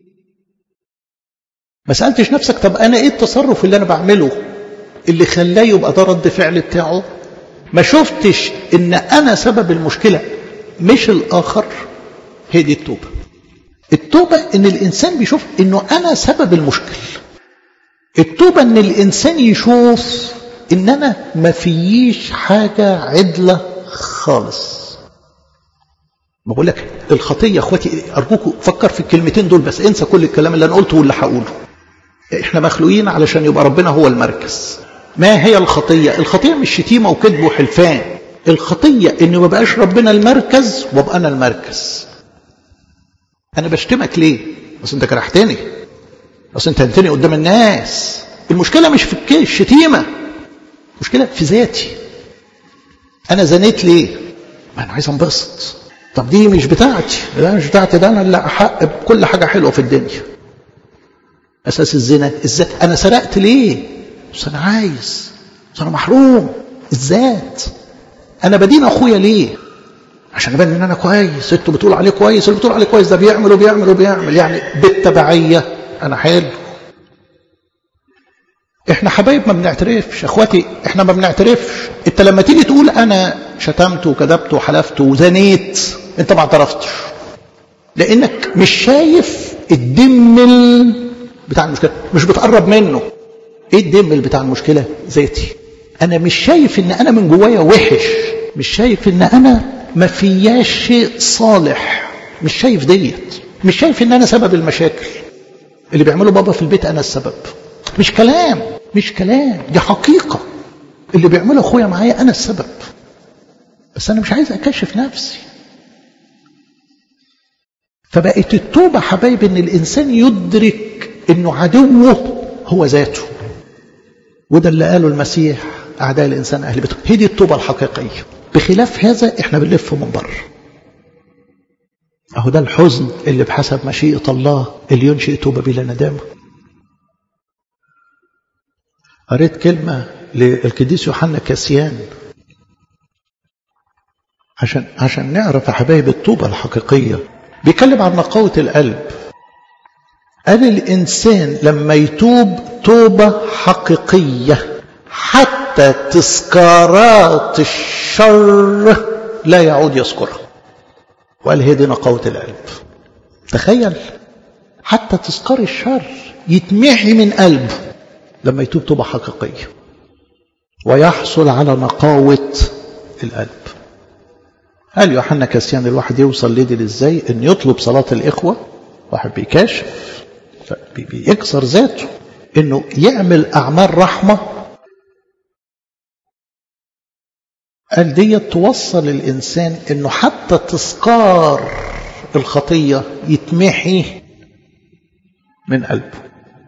ما سألتش نفسك طب أنا إيه التصرف اللي أنا بعمله اللي خلاه يبقى ده رد فعل بتاعه ما شفتش إن أنا سبب المشكلة مش الآخر هي دي التوبة التوبة إن الإنسان بيشوف إنه أنا سبب المشكل التوبة إن الإنسان يشوف إن أنا ما فيش حاجة عدلة خالص ما بقول لك الخطية اخواتي أرجوكم فكر في الكلمتين دول بس انسى كل الكلام اللي أنا قلته واللي هقوله احنا مخلوقين علشان يبقى ربنا هو المركز ما هي الخطية الخطية مش شتيمة وكذب وحلفان الخطية ان ما بقاش ربنا المركز وابقى انا المركز انا بشتمك ليه بس انت كرهتني بس انت هنتني قدام الناس المشكلة مش في الشتيمة المشكلة في ذاتي انا زنيت ليه ما انا عايز انبسط طب دي مش بتاعتي لا مش بتاعتي ده انا اللي احق بكل حاجة حلوة في الدنيا اساس الزنا الذات انا سرقت ليه بس انا عايز بس انا محروم الذات انا بدين اخويا ليه عشان ابان ان انا كويس انتوا بتقولوا عليه كويس اللي بتقول عليه كويس ده بيعمل وبيعمل وبيعمل يعني بالتبعيه انا حلو احنا حبايب ما بنعترفش اخواتي احنا ما بنعترفش انت لما تيجي تقول انا شتمت وكذبت وحلفت وزنيت انت ما اعترفتش لانك مش شايف الدمل بتاع المشكله مش بتقرب منه ايه الدمل بتاع المشكله ذاتي انا مش شايف ان انا من جوايا وحش مش شايف ان انا ما فياش شيء صالح مش شايف ديت مش شايف ان انا سبب المشاكل اللي بيعمله بابا في البيت انا السبب مش كلام مش كلام دي حقيقه اللي بيعمله اخويا معايا انا السبب بس انا مش عايز اكشف نفسي فبقت التوبه حبايب ان الانسان يدرك انه عدوه هو ذاته وده اللي قاله المسيح أعداء الإنسان أهل بيته هي دي التوبة الحقيقية بخلاف هذا إحنا بنلف من بره أهو ده الحزن اللي بحسب مشيئة الله اللي ينشئ توبة بلا ندامة قريت كلمة للقديس يوحنا كاسيان عشان عشان نعرف يا حبايب التوبة الحقيقية بيتكلم عن نقاوة القلب قال الإنسان لما يتوب توبة حقيقية حتى تذكارات الشر لا يعود يذكرها وقال هي دي نقاوة القلب تخيل حتى تذكار الشر يتمحي من قلبه لما يتوب توبة حقيقية ويحصل على نقاوة القلب قال يوحنا كاسيان الواحد يوصل لدي ازاي ان يطلب صلاة الاخوة واحد بيكاشف بيكسر ذاته انه يعمل اعمال رحمة قال دي توصل الانسان انه حتى تذكار الخطية يتمحي من قلبه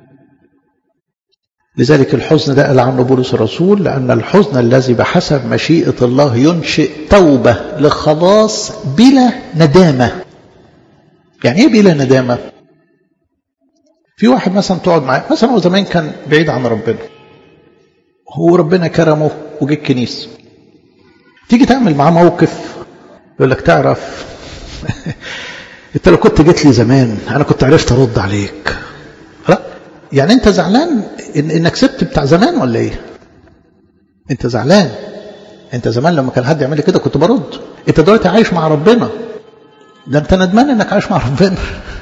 لذلك الحزن ده قال عنه بولس الرسول لأن الحزن الذي بحسب مشيئة الله ينشئ توبة لخلاص بلا ندامة يعني ايه بلا ندامة في واحد مثلا تقعد معاه مثلا هو زمان كان بعيد عن ربنا هو ربنا كرمه وجه الكنيسة تيجي تعمل معاه موقف يقول لك تعرف انت لو كنت جيت لي زمان انا كنت عرفت ارد عليك لا يعني انت زعلان إن انك سبت بتاع زمان ولا ايه انت زعلان انت زمان لما كان حد يعمل لي كده كنت برد انت دلوقتي عايش مع ربنا ده انت ندمان انك عايش مع ربنا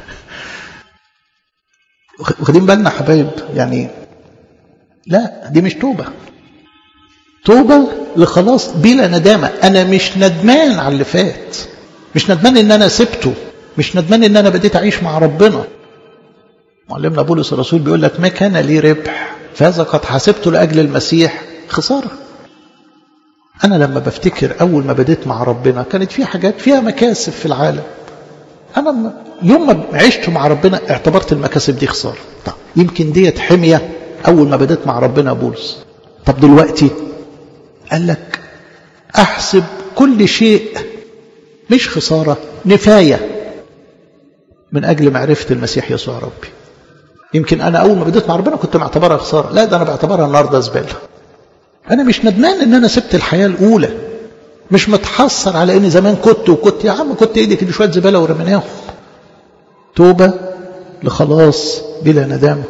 واخدين بالنا حبايب يعني لا دي مش توبة توبة لخلاص بلا ندامة أنا مش ندمان على اللي فات مش ندمان إن أنا سبته مش ندمان إن أنا بديت أعيش مع ربنا معلمنا بولس الرسول بيقول لك ما كان لي ربح فهذا قد حسبته لأجل المسيح خسارة أنا لما بفتكر أول ما بديت مع ربنا كانت في حاجات فيها مكاسب في العالم أنا يوم ما عشت مع ربنا اعتبرت المكاسب دي خسارة طب يمكن ديت حمية أول ما بديت مع ربنا بولس طب دلوقتي قال لك أحسب كل شيء مش خسارة نفاية من أجل معرفة المسيح يسوع ربي يمكن أنا أول ما بديت مع ربنا كنت معتبرها خسارة لا ده أنا بعتبرها النهاردة زبالة أنا مش ندمان إن أنا سبت الحياة الأولى مش متحسر على إني زمان كنت وكنت يا عم كنت إيدي كده شوية زبالة ورميناهم توبة لخلاص بلا ندامة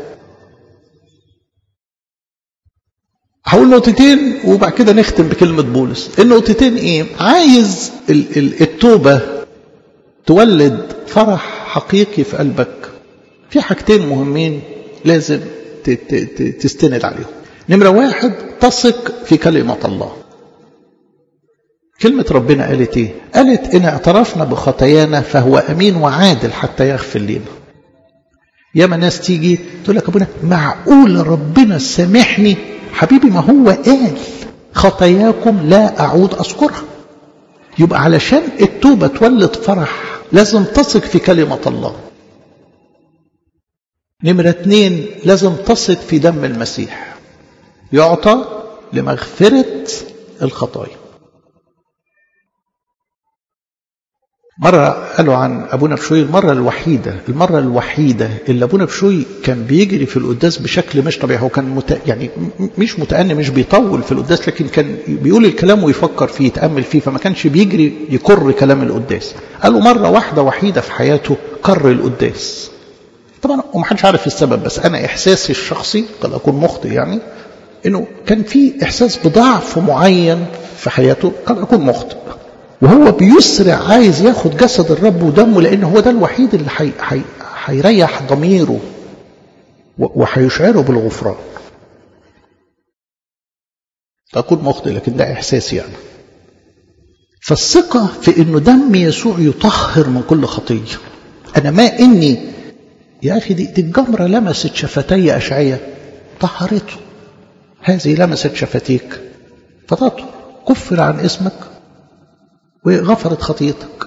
هقول نقطتين وبعد كده نختم بكلمة بولس النقطتين ايه عايز التوبة تولد فرح حقيقي في قلبك في حاجتين مهمين لازم تستند عليهم نمرة واحد تثق في كلمة الله كلمة ربنا قالت ايه قالت ان اعترفنا بخطايانا فهو امين وعادل حتى يغفر لنا ياما ناس تيجي تقول لك ابونا معقول ربنا سامحني حبيبي ما هو قال خطاياكم لا اعود اذكرها يبقى علشان التوبه تولد فرح لازم تثق في كلمه الله نمرة اتنين لازم تثق في دم المسيح يعطى لمغفرة الخطايا مرة قالوا عن أبونا بشوي المرة الوحيدة المرة الوحيدة اللي أبونا بشوي كان بيجري في القداس بشكل مش طبيعي هو كان مت... يعني مش متأني مش بيطول في القداس لكن كان بيقول الكلام ويفكر فيه يتأمل فيه فما كانش بيجري يكر كلام القداس قالوا مرة واحدة وحيدة في حياته كر القداس طبعا ومحدش عارف السبب بس أنا إحساسي الشخصي قد أكون مخطئ يعني إنه كان في إحساس بضعف معين في حياته قد أكون مخطئ وهو بيسرع عايز ياخد جسد الرب ودمه لان هو ده الوحيد اللي حي... حي... هيريح ضميره وهيشعره بالغفران أكون مخطئ لكن ده إحساسي يعني فالثقة في إنه دم يسوع يطهر من كل خطية أنا ما إني يا أخي دي, دي الجمرة لمست شفتي أشعية طهرته هذه لمست شفتيك فطاته كفر عن اسمك وغفرت خطيتك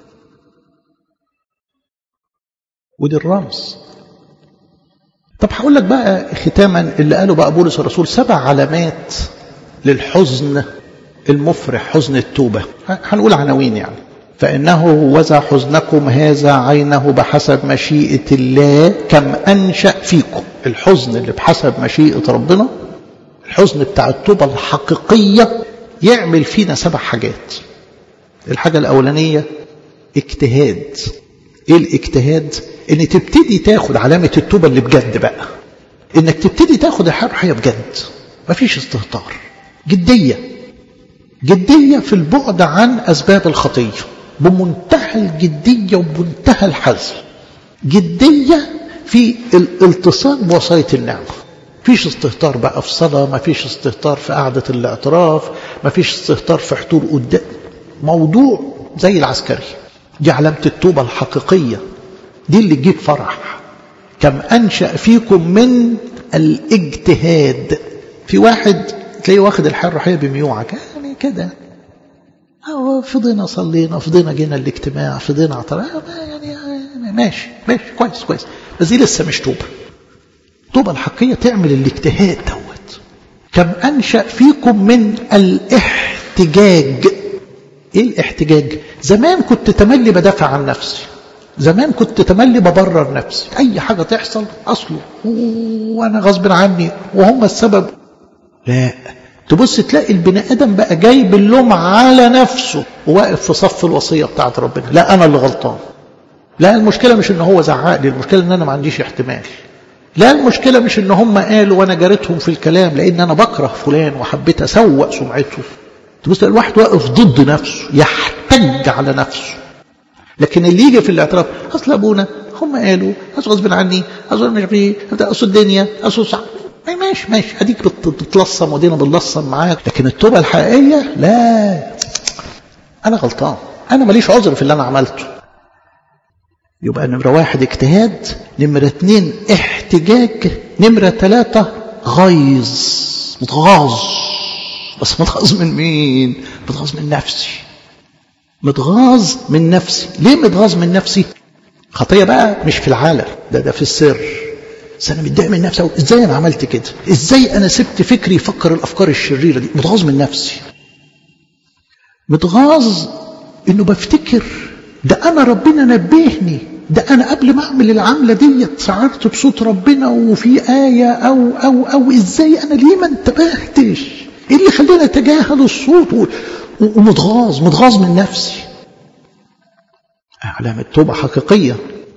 ودي الرمز طب هقول لك بقى ختاما اللي قاله بقى بولس الرسول سبع علامات للحزن المفرح حزن التوبة هنقول عناوين يعني فإنه وزع حزنكم هذا عينه بحسب مشيئة الله كم أنشأ فيكم الحزن اللي بحسب مشيئة ربنا الحزن بتاع التوبة الحقيقية يعمل فينا سبع حاجات الحاجة الأولانية اجتهاد ايه الاجتهاد ان تبتدي تاخد علامة التوبة اللي بجد بقى انك تبتدي تاخد الحياة بجد مفيش استهتار جدية جدية في البعد عن أسباب الخطية بمنتهى الجدية وبمنتهى الحزم جدية في الالتصاق بوصاية النعمة مفيش استهتار بقى في صلاة مفيش استهتار في قعدة الاعتراف مفيش استهتار في حضور قدام موضوع زي العسكري دي علامة التوبة الحقيقية دي اللي تجيب فرح كم أنشأ فيكم من الاجتهاد في واحد تلاقيه واخد الحياة الروحية بميوعة يعني كده أو فضينا صلينا فضينا جينا الاجتماع فضينا اعتراف يعني ماشي ماشي كويس كويس بس دي لسه مش توبة التوبة الحقيقية تعمل الاجتهاد دوت كم أنشأ فيكم من الاحتجاج ايه الاحتجاج زمان كنت تملي بدافع عن نفسي زمان كنت تملي ببرر نفسي اي حاجة تحصل اصله وانا غصب عني وهم السبب لا تبص تلاقي البني ادم بقى جايب اللوم على نفسه وواقف في صف الوصية بتاعت ربنا لا انا اللي غلطان لا المشكلة مش ان هو زعق لي المشكلة ان انا ما عنديش احتمال لا المشكلة مش ان هم قالوا وانا جارتهم في الكلام لان انا بكره فلان وحبيت اسوق سمعته تبص الواحد واقف ضد نفسه يحتج على نفسه لكن اللي يجي في الاعتراف اصل ابونا هم قالوا اصل غصب عني اصل مش عارف اصل الدنيا اصل صعب ماشي ماشي اديك بتلصم ودينا بنلصم معاك لكن التوبه الحقيقيه لا انا غلطان انا ماليش عذر في اللي انا عملته يبقى نمرة واحد اجتهاد نمرة اتنين احتجاج نمرة ثلاثة غيظ متغاظ بس متغاظ من مين متغاظ من نفسي متغاظ من نفسي ليه متغاظ من نفسي خطيه بقى مش في العالم ده ده في السر بس انا متضايق من نفسي ازاي انا عملت كده ازاي انا سبت فكري يفكر الافكار الشريره دي متغاظ من نفسي متغاظ انه بفتكر ده انا ربنا نبهني ده انا قبل ما اعمل العمله دي شعرت بصوت ربنا وفي ايه او او او ازاي انا ليه ما انتبهتش ايه اللي خلاني اتجاهل الصوت ومتغاظ متغاظ من نفسي علامة توبة حقيقية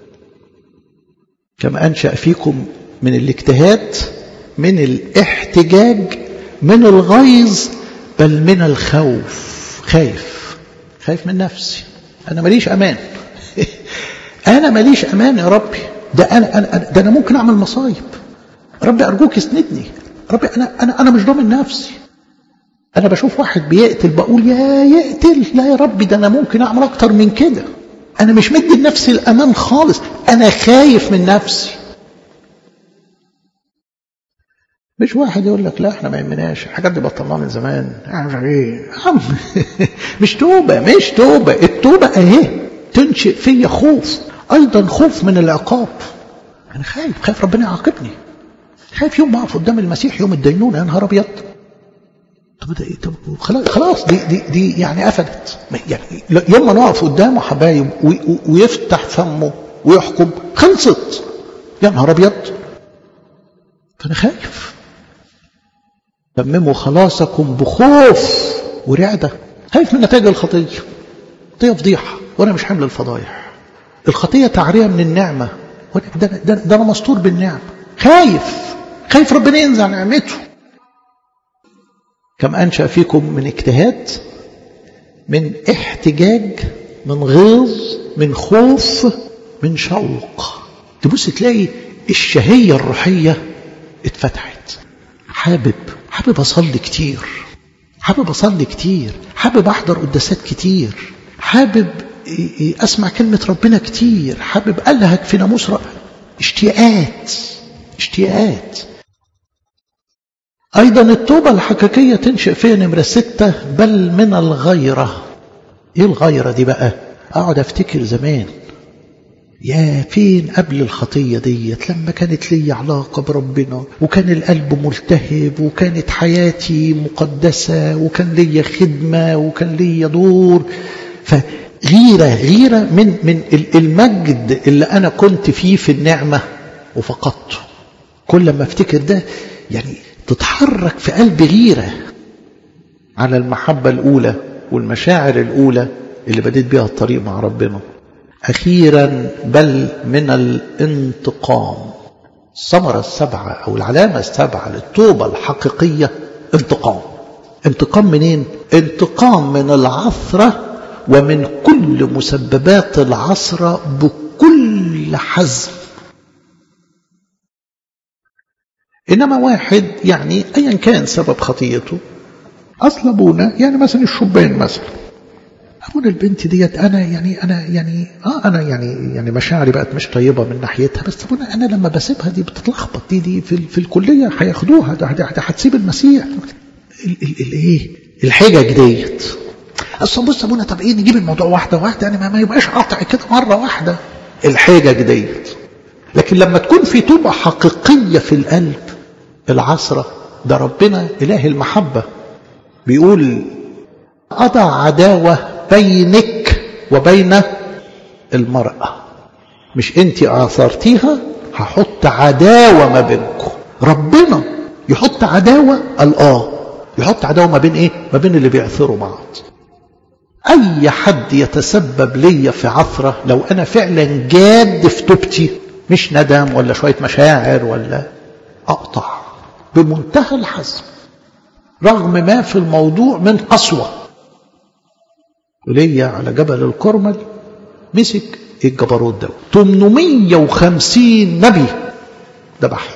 كما أنشأ فيكم من الاجتهاد من الاحتجاج من الغيظ بل من الخوف خايف خايف من نفسي أنا ماليش أمان أنا ماليش أمان يا ربي ده أنا, أنا ده أنا ممكن أعمل مصايب ربي أرجوك اسندني ربي أنا أنا أنا مش ضامن نفسي أنا بشوف واحد بيقتل بقول يا يقتل لا يا ربي ده أنا ممكن أعمل أكتر من كده أنا مش مدي لنفسي الأمان خالص أنا خايف من نفسي مش واحد يقول لك لا احنا ما يهمناش الحاجات دي بطلناها من زمان احنا مش ايه مش توبه مش توبه التوبه اهي تنشئ فيا خوف ايضا خوف من العقاب انا خايف خايف ربنا يعاقبني خايف يوم ما اقف قدام المسيح يوم الدينونه يا نهار ابيض طب ده طب خلاص خلاص دي دي دي يعني قفلت يعني يوم ما نقف قدامه حبايب ويفتح فمه ويحكم خلصت يا نهار ابيض فانا خايف تمموا خلاصكم بخوف ورعده خايف من نتائج الخطيه خطيه فضيحه وانا مش حامل الفضايح الخطيه تعريه من النعمه ده, ده, ده انا مستور بالنعمه خايف خايف ربنا ينزع نعمته كم أنشأ فيكم من اجتهاد من احتجاج من غيظ من خوف من شوق تبص تلاقي الشهية الروحية اتفتحت حابب حابب أصلي كتير حابب أصلي كتير حابب أحضر قداسات كتير حابب أسمع كلمة ربنا كتير حابب ألهج في ناموس رب اشتياقات اشتياقات أيضا التوبة الحقيقية تنشئ فيها نمرة ستة بل من الغيرة إيه الغيرة دي بقى أقعد أفتكر زمان يا فين قبل الخطية ديت لما كانت لي علاقة بربنا وكان القلب ملتهب وكانت حياتي مقدسة وكان لي خدمة وكان لي دور فغيرة غيرة من من المجد اللي أنا كنت فيه في النعمة وفقدته كل ما افتكر ده يعني تتحرك في قلبي غيرة على المحبة الأولى والمشاعر الأولى اللي بديت بيها الطريق مع ربنا أخيرا بل من الانتقام الثمرة السبعة أو العلامة السبعة للتوبة الحقيقية انتقام انتقام منين؟ انتقام من العثرة ومن كل مسببات العثرة بكل حزم إنما واحد يعني أيا كان سبب خطيته أصل أبونا يعني مثلا الشبان مثلا أبونا البنت ديت أنا يعني أنا يعني آه أنا يعني يعني مشاعري بقت مش طيبة من ناحيتها بس أبونا أنا لما بسيبها دي بتتلخبط دي دي في, في الكلية هياخدوها ده هتسيب المسيح الإيه الحجج ديت أصل بص أبونا طب إيه نجيب الموضوع واحدة واحدة يعني ما, ما يبقاش قاطع كده مرة واحدة الحجج ديت لكن لما تكون في توبة حقيقية في القلب العصرة ده ربنا إله المحبة بيقول أضع عداوة بينك وبين المرأة مش أنت آثرتيها هحط عداوة ما بينكم ربنا يحط عداوة الآه يحط عداوة ما بين إيه ما بين اللي بيعثروا بعض أي حد يتسبب لي في عثرة لو أنا فعلا جاد في توبتي مش ندم ولا شوية مشاعر ولا أقطع بمنتهى الحزم رغم ما في الموضوع من قسوة وليا على جبل الكرمل مسك الجبروت ده 850 نبي ذبحهم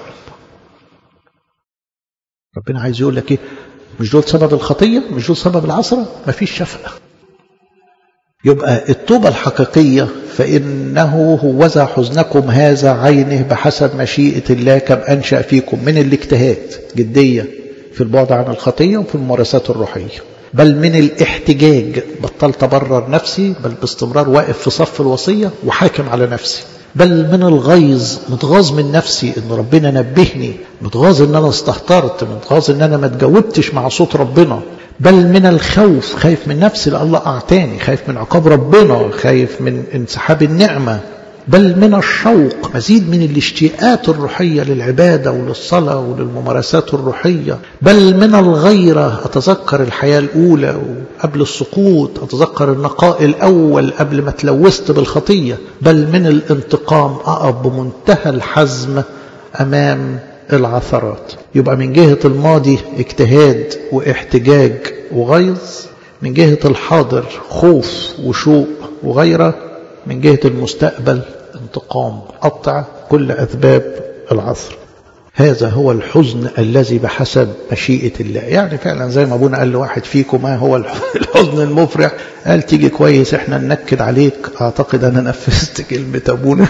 ربنا عايز يقول لك ايه مش دول سبب الخطية مش دول سبب العصرة مفيش شفقة يبقى التوبة الحقيقية فإنه هوذا حزنكم هذا عينه بحسب مشيئة الله كم أنشأ فيكم من الاجتهاد جدية في البعد عن الخطية وفي الممارسات الروحية بل من الاحتجاج بطلت أبرر نفسي بل باستمرار واقف في صف الوصية وحاكم على نفسي بل من الغيظ متغاظ من نفسي ان ربنا نبهني متغاظ ان انا استهترت متغاظ ان انا ما اتجاوبتش مع صوت ربنا بل من الخوف خايف من نفسي لأ الله أعتاني خايف من عقاب ربنا خايف من انسحاب النعمة بل من الشوق مزيد من الاشتياقات الروحية للعبادة وللصلاة وللممارسات الروحية بل من الغيرة أتذكر الحياة الأولى قبل السقوط أتذكر النقاء الأول قبل ما تلوثت بالخطية بل من الانتقام أقف بمنتهى الحزم أمام العثرات يبقى من جهة الماضي اجتهاد واحتجاج وغيظ من جهة الحاضر خوف وشوق وغيره من جهة المستقبل انتقام قطع كل أسباب العصر هذا هو الحزن الذي بحسب مشيئة الله يعني فعلا زي ما ابونا قال لواحد فيكم ما هو الحزن المفرح قال تيجي كويس احنا ننكد عليك اعتقد انا نفذت كلمة ابونا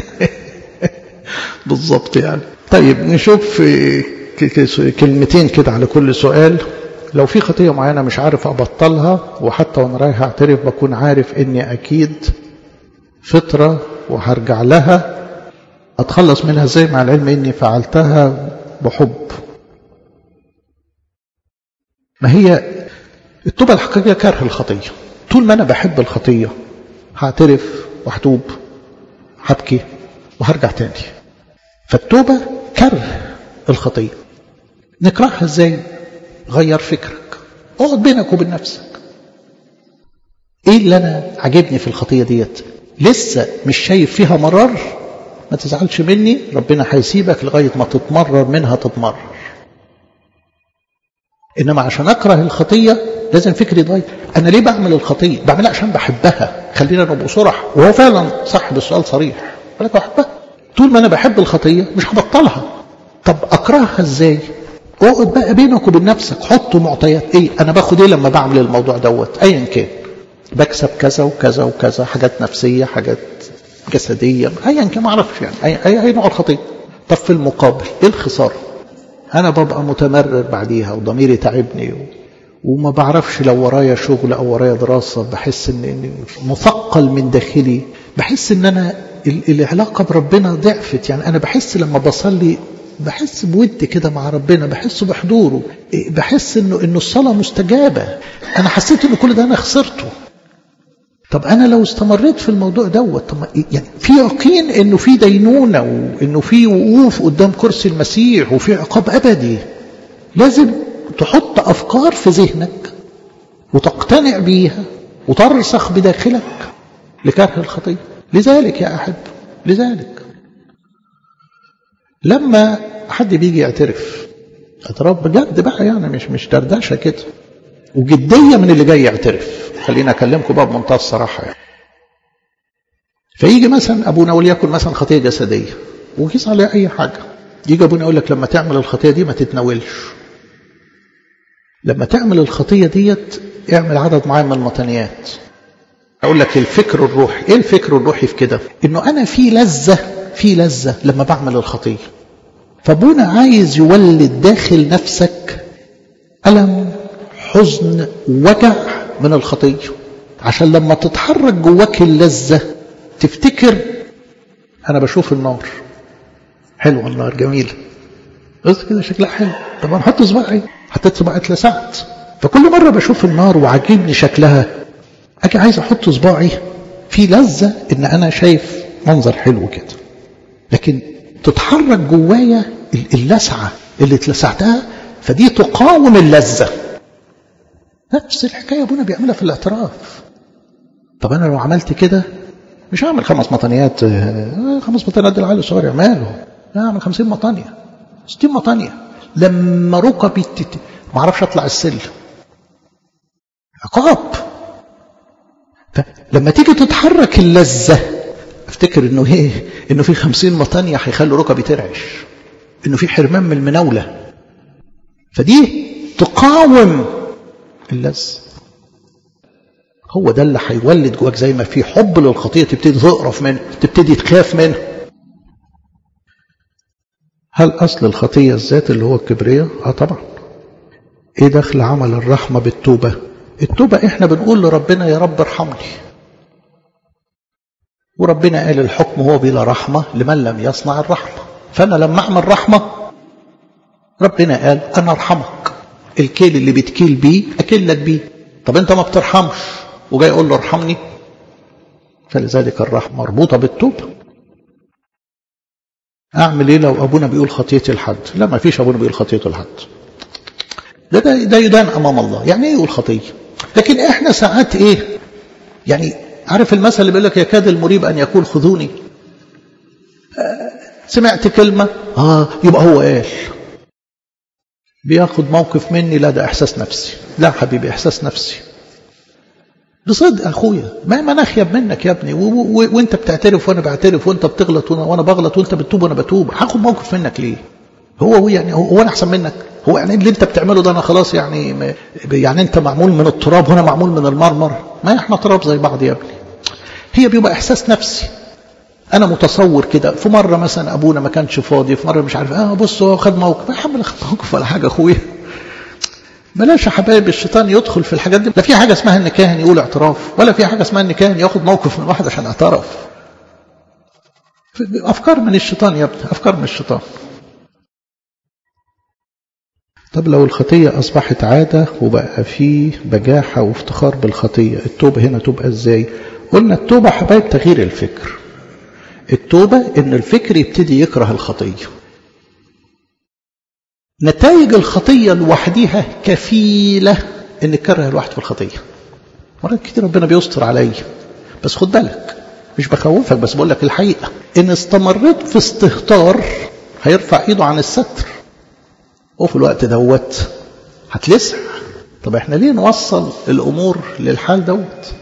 بالظبط يعني طيب نشوف كلمتين كده على كل سؤال لو في خطية معينة مش عارف أبطلها وحتى وأنا رايح أعترف بكون عارف إني أكيد فطرة وهرجع لها أتخلص منها زي مع العلم إني فعلتها بحب ما هي التوبة الحقيقية كره الخطية طول ما أنا بحب الخطية هعترف وهتوب هبكي وهرجع تاني فالتوبة كره الخطية نكرهها ازاي غير فكرك اقعد بينك وبين نفسك ايه اللي انا عجبني في الخطية ديت لسه مش شايف فيها مرار ما تزعلش مني ربنا هيسيبك لغاية ما تتمرر منها تتمرر انما عشان اكره الخطية لازم فكري يتغير انا ليه بعمل الخطية بعملها عشان بحبها خلينا نبقى صرح وهو فعلا صاحب السؤال صريح ولكن بحبها طول ما انا بحب الخطية مش هبطلها طب اكرهها ازاي اقعد بقى بينك وبين نفسك حط معطيات ايه انا باخد ايه لما بعمل الموضوع دوت ايا كان بكسب كذا وكذا وكذا حاجات نفسية حاجات جسدية ايا كان ما اعرفش يعني اي اي, أي نوع الخطية طب في المقابل ايه الخسارة انا ببقى متمرر بعديها وضميري تعبني و... وما بعرفش لو ورايا شغل او ورايا دراسة بحس ان مثقل من داخلي بحس ان انا العلاقة بربنا ضعفت يعني أنا بحس لما بصلي بحس بود كده مع ربنا بحس بحضوره بحس انه انه الصلاه مستجابه انا حسيت ان كل ده انا خسرته طب انا لو استمريت في الموضوع دوت طب يعني في يقين انه في دينونه وانه في وقوف قدام كرسي المسيح وفي عقاب ابدي لازم تحط افكار في ذهنك وتقتنع بيها وترسخ بداخلك لكره الخطيه لذلك يا احب لذلك لما حد بيجي يعترف اعتراف بجد بقى يعني مش مش دردشه كده وجديه من اللي جاي يعترف خليني اكلمكم بقى بمنتهى الصراحه يعني فيجي مثلا ابونا وليكن مثلا خطيه جسديه وقيس عليها اي حاجه يجي ابونا يقول لك لما تعمل الخطيه دي ما تتناولش لما تعمل الخطيه ديت اعمل عدد معين من المطنيات اقول لك الفكر الروحي ايه الفكر الروحي في كده انه انا في لذه في لذة لما بعمل الخطية فابونا عايز يولد داخل نفسك ألم حزن وجع من الخطية عشان لما تتحرك جواك اللذة تفتكر أنا بشوف النار حلوة النار جميلة بس كده شكلها حلو طب أنا حط صباعي حطيت صباعي اتلسعت فكل مرة بشوف النار وعاجبني شكلها أجي عايز أحط صباعي في لذة إن أنا شايف منظر حلو كده لكن تتحرك جوايا اللسعة اللي اتلسعتها فدي تقاوم اللذة نفس الحكاية ابونا بيعملها في الاعتراف طب انا لو عملت كده مش هعمل خمس مطنيات خمس مطنيات دي العيال الصغير يعملوا لا اعمل خمسين مطانية ستين مطانية لما ركبي تت... ما اعرفش اطلع السلم عقاب فلما تيجي تتحرك اللذة افتكر انه ايه انه في خمسين مطانية هيخلوا ركبي ترعش انه في حرمان من المناولة فدي تقاوم اللذة هو ده اللي هيولد جواك زي ما في حب للخطية تبتدي تقرف منه تبتدي تخاف منه هل أصل الخطية الذات اللي هو الكبرياء؟ آه طبعا إيه دخل عمل الرحمة بالتوبة؟ التوبة إحنا بنقول لربنا يا رب ارحمني وربنا قال الحكم هو بلا رحمة لمن لم يصنع الرحمة فأنا لما أعمل رحمة ربنا قال أنا أرحمك الكيل اللي بتكيل بيه أكلك بيه طب أنت ما بترحمش وجاي يقول له ارحمني فلذلك الرحمة مربوطة بالتوبة أعمل إيه لو أبونا بيقول خطيتي الحد لا ما فيش أبونا بيقول خطيته الحد ده, ده, ده يدان أمام الله يعني إيه يقول خطية لكن إحنا ساعات إيه يعني عارف المثل اللي بيقول لك يكاد المريب أن يقول خذوني آه سمعت كلمة آه يبقى هو قال بياخد موقف مني لا ده إحساس نفسي لا حبيبي إحساس نفسي بصدق أخويا ما ما نخيب منك يا ابني وانت بتعترف وانا بعترف وانت بتغلط وانا بغلط وانت بتتوب وانا بتوب هاخد موقف منك ليه هو هو يعني هو انا احسن منك هو يعني اللي انت بتعمله ده انا خلاص يعني يعني انت معمول من التراب وانا معمول من المرمر ما احنا تراب زي بعض يا ابني هي بيبقى احساس نفسي انا متصور كده في مره مثلا ابونا ما كانش فاضي في مره مش عارف اه بص هو خد موقف يا عم خد موقف ولا حاجه اخويا بلاش يا حبايب الشيطان يدخل في الحاجات دي لا في حاجه اسمها ان كاهن يقول اعتراف ولا في حاجه اسمها ان كاهن ياخد موقف من واحد عشان اعترف افكار من الشيطان يا ابني افكار من الشيطان طب لو الخطية أصبحت عادة وبقى فيه بجاحة وافتخار بالخطية التوبة هنا تبقى إزاي قلنا التوبة حبايب تغيير الفكر التوبة إن الفكر يبتدي يكره الخطية نتائج الخطية لوحدها كفيلة إن تكره الواحد في الخطية مرات كتير ربنا بيستر عليا بس خد بالك مش بخوفك بس بقول لك الحقيقة إن استمريت في استهتار هيرفع إيده عن الستر وفي الوقت دوت هتلسع طب احنا ليه نوصل الأمور للحال دوت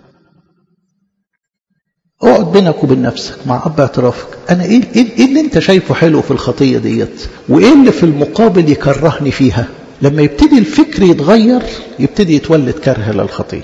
اقعد بينك وبين نفسك مع اب اعترافك انا ايه ايه اللي انت شايفه حلو في الخطيه ديت وايه اللي في المقابل يكرهني فيها لما يبتدي الفكر يتغير يبتدي يتولد كره للخطيه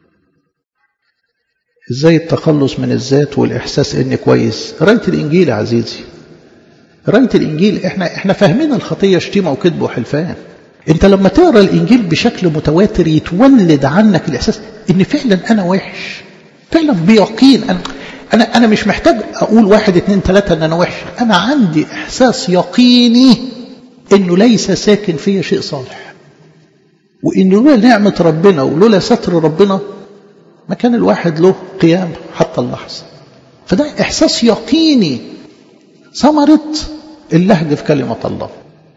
ازاي التخلص من الذات والاحساس اني كويس قرايه الانجيل يا عزيزي قرايه الانجيل احنا احنا فاهمين الخطيه شتيمه وكذب وحلفان انت لما تقرا الانجيل بشكل متواتر يتولد عنك الاحساس ان فعلا انا وحش فعلا بيقين أنا انا انا مش محتاج اقول واحد اتنين تلاته ان انا وحش انا عندي احساس يقيني انه ليس ساكن فيا شيء صالح وان لولا نعمه ربنا ولولا ستر ربنا ما كان الواحد له قيام حتى اللحظه فده احساس يقيني ثمره اللهج في كلمه الله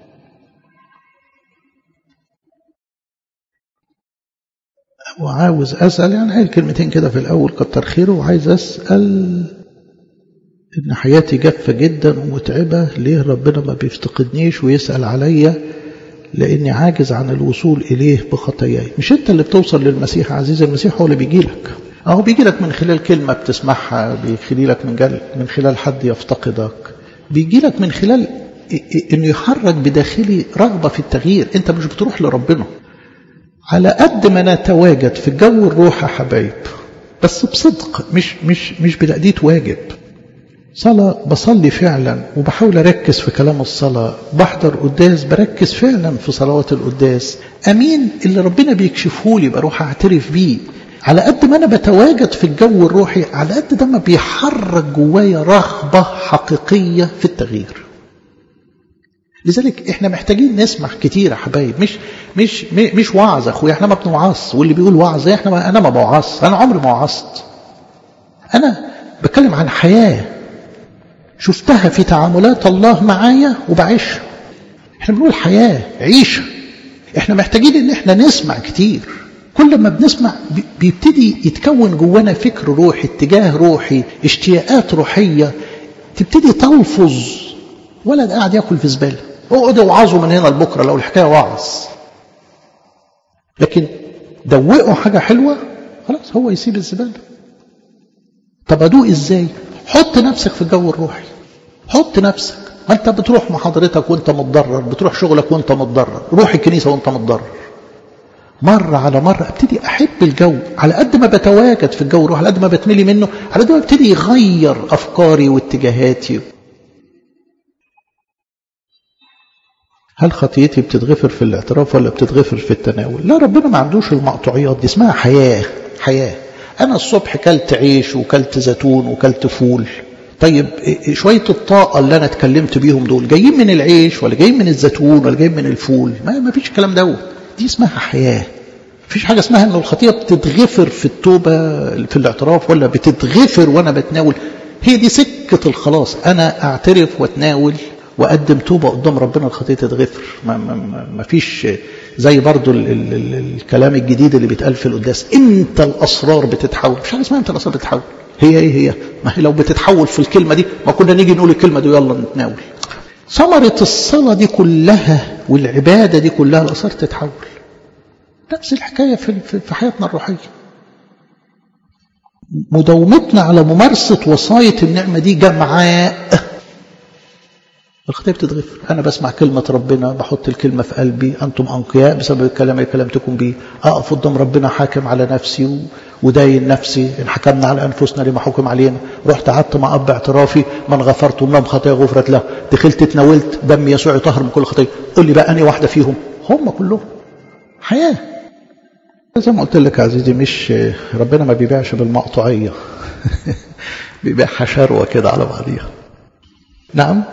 وعاوز أسأل يعني هاي كلمتين كده في الأول كتر خيره وعايز أسأل إن حياتي جافة جدا ومتعبة ليه ربنا ما بيفتقدنيش ويسأل عليا لأني عاجز عن الوصول إليه بخطاياي مش أنت اللي بتوصل للمسيح عزيز المسيح هو اللي بيجي لك أهو بيجي لك من خلال كلمة بتسمعها بيخلي لك من, جل من خلال حد يفتقدك بيجي لك من خلال إنه يحرك بداخلي رغبة في التغيير أنت مش بتروح لربنا على قد ما نتواجد في الجو الروح يا حبايب بس بصدق مش مش مش بتأدية واجب صلاة بصلي فعلا وبحاول أركز في كلام الصلاة بحضر قداس بركز فعلا في صلوات القداس أمين اللي ربنا بيكشفه لي بروح أعترف بيه على قد ما أنا بتواجد في الجو الروحي على قد ده ما بيحرك جوايا رغبة حقيقية في التغيير لذلك احنا محتاجين نسمع كتير يا حبايب مش مش مش وعظ اخويا احنا ما بنوعظ واللي بيقول وعظ احنا ما انا ما بوعظ انا عمري ما وعظت انا بتكلم عن حياه شفتها في تعاملات الله معايا وبعيشها احنا بنقول حياه عيشه احنا محتاجين ان احنا نسمع كتير كل ما بنسمع بيبتدي يتكون جوانا فكر روحي اتجاه روحي اشتياقات روحيه تبتدي تلفظ ولد قاعد ياكل في زباله اقعد اوعظه من هنا لبكره لو الحكايه وعظ لكن دوقه حاجه حلوه خلاص هو يسيب الزباله طب ادوق ازاي حط نفسك في الجو الروحي حط نفسك ما انت بتروح محاضرتك وانت متضرر بتروح شغلك وانت متضرر روح الكنيسه وانت متضرر مرة على مرة ابتدي أحب الجو على قد ما بتواجد في الجو الروحي على قد ما بتملي منه على قد ما ابتدي يغير أفكاري واتجاهاتي هل خطيتي بتتغفر في الاعتراف ولا بتتغفر في التناول لا ربنا ما عندوش المقطوعيات دي اسمها حياة حياة أنا الصبح كلت عيش وكلت زيتون وكلت فول طيب شوية الطاقة اللي أنا اتكلمت بيهم دول جايين من العيش ولا جايين من الزيتون ولا جايين من الفول ما, ما فيش الكلام دوت دي اسمها حياة فيش حاجة اسمها أن الخطية بتتغفر في التوبة في الاعتراف ولا بتتغفر وأنا بتناول هي دي سكة الخلاص أنا أعترف وأتناول وأقدم توبة قدام ربنا الخطية تتغفر ما, ما, ما فيش زي برضو ال ال ال الكلام الجديد اللي بيتقال في القداس امتى الأسرار بتتحول مش حاجة اسمها امتى الأسرار بتتحول هي ايه هي ما هي لو بتتحول في الكلمة دي ما كنا نيجي نقول الكلمة دي يلا نتناول ثمرة الصلاة دي كلها والعبادة دي كلها الأسرار تتحول نفس الحكاية في, في حياتنا الروحية مداومتنا على ممارسة وصاية النعمة دي جمعاء الخطية بتتغفر أنا بسمع كلمة ربنا بحط الكلمة في قلبي أنتم أنقياء بسبب الكلام اللي كلمتكم بيه أقف قدام ربنا حاكم على نفسي وداين نفسي إن حكمنا على أنفسنا لما حكم علينا رحت قعدت مع أب اعترافي من غفرت لهم خطايا غفرت له دخلت اتناولت دم يسوع يطهر من كل خطية قل لي بقى أني واحدة فيهم هم كلهم حياة زي ما قلت لك يا عزيزي مش ربنا ما بيبيعش بالمقطوعية بيبيعها شروة كده على بعضيها نعم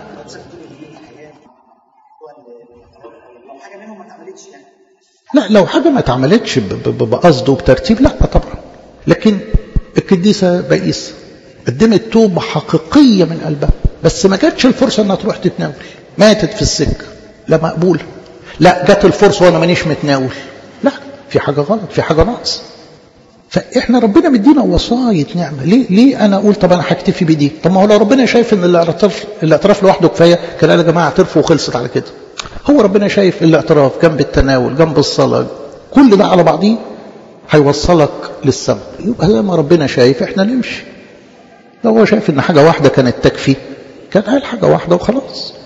لا لو حاجة ما اتعملتش بقصد وبترتيب لا طبعا لكن القديسة بائسة قدمت توبة حقيقية من قلبها بس ما جاتش الفرصة انها تروح تتناول ماتت في السكة لا مقبولة لا جات الفرصة وانا مانيش متناول لا في حاجة غلط في حاجة ناقص فاحنا ربنا مدينا وصاية نعمة ليه ليه انا اقول طب انا هكتفي بدي طب ما هو لو ربنا شايف ان الاعتراف الاعتراف لوحده كفايه كان قال يا جماعه اعترفوا وخلصت على كده هو ربنا شايف الاعتراف جنب التناول جنب الصلاه كل ده على بعضيه هيوصلك للسماء يبقى لما ربنا شايف احنا نمشي لو هو شايف ان حاجه واحده كانت تكفي كان قال حاجه واحده وخلاص